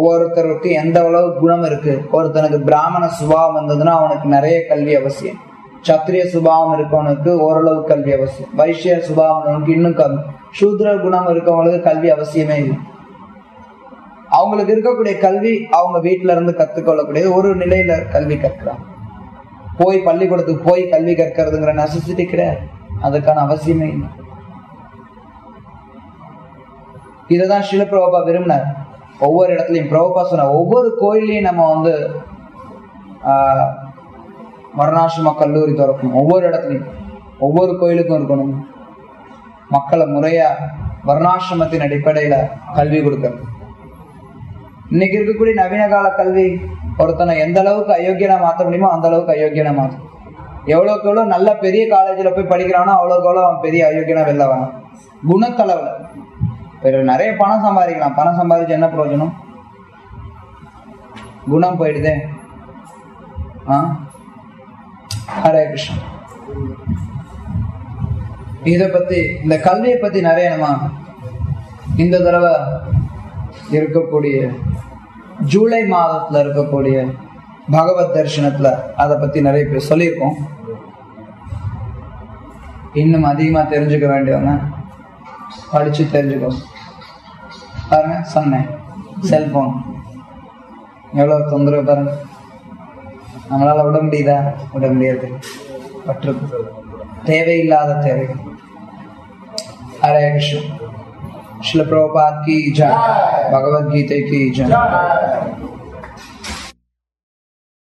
Speaker 1: ஒவ்வொருத்தருக்கும் எந்த அளவு குணம் இருக்கு ஒருத்தனுக்கு பிராமண சுபாவம் வந்ததுன்னா அவனுக்கு நிறைய கல்வி அவசியம் சத்திரிய சுபாவம் இருக்கவனுக்கு ஓரளவு கல்வி அவசியம் வைஷ்ய சுபாவம் இருக்கவனுக்கு இன்னும் கல்வி சூத்ர குணம் இருக்கவங்களுக்கு கல்வி அவசியமே இல்லை அவங்களுக்கு இருக்கக்கூடிய கல்வி அவங்க வீட்டுல இருந்து கத்துக்கொள்ளக்கூடிய ஒரு நிலையில கல்வி கற்கிறாங்க போய் பள்ளிக்கூடத்துக்கு போய் கல்வி கற்கிறதுங்கிற நெசசிட்டி கிடையாது அதுக்கான அவசியமே இல்லை இததான் சிலப்பிரபா விரும்பினார் ஒவ்வொரு இடத்துலையும் பிரபா சொன்னார் ஒவ்வொரு கோயிலையும் நம்ம வந்து ஆஹ், வர்ணாசிரம கல்லூரி திறக்கணும் ஒவ்வொரு இடத்துலையும் ஒவ்வொரு கோயிலுக்கும் இருக்கணும் மக்களை முறையா வர்ணாசிரமத்தின் அடிப்படையில கல்வி கொடுக்கணும் இன்னைக்கு இருக்கக்கூடிய நவீன கால கல்வி ஒருத்தனை எந்த அளவுக்கு அயோக்கியனா மாத்த முடியுமோ அந்த அளவுக்கு அயோக்கியனா மாற்றும் எவ்வளவுக்கு எவ்வளவு நல்ல பெரிய காலேஜ்ல போய் படிக்கிறானோ அவ்வளவுக்கு எவ்வளவு அவன் பெரிய அயோக்கியனா வெளில வரான் குணத்தளவுல வேற நிறைய பணம் சம்பாதிக்கலாம் பணம் சம்பாதிச்சு என்ன பிரயோஜனம் குணம் போயிடுதே ஆ ஹரே கிருஷ்ணா இத பத்தி இந்த கல்வியை பத்தி நிறைய நம்ம இந்த தடவை இருக்கக்கூடிய ஜூலை மாதத்துல இருக்கக்கூடிய பகவத் தரிசனத்துல அதை பத்தி நிறைய பேர் சொல்லியிருக்கோம் இன்னும் அதிகமா தெரிஞ்சுக்க வேண்டியவங்க படிச்சு தெரிஞ்சுக்கோங்க பாருங்க சொன்னேன் செல்போன் எவ்வளவு தொந்தரவு பாருங்க நம்மளால விட முடியுதா விட முடியாது பற்று தேவையில்லாத தேவைகள் ஹரே கிருஷ்ண शिल प्रभुपाद की जय भगवद गीता की जय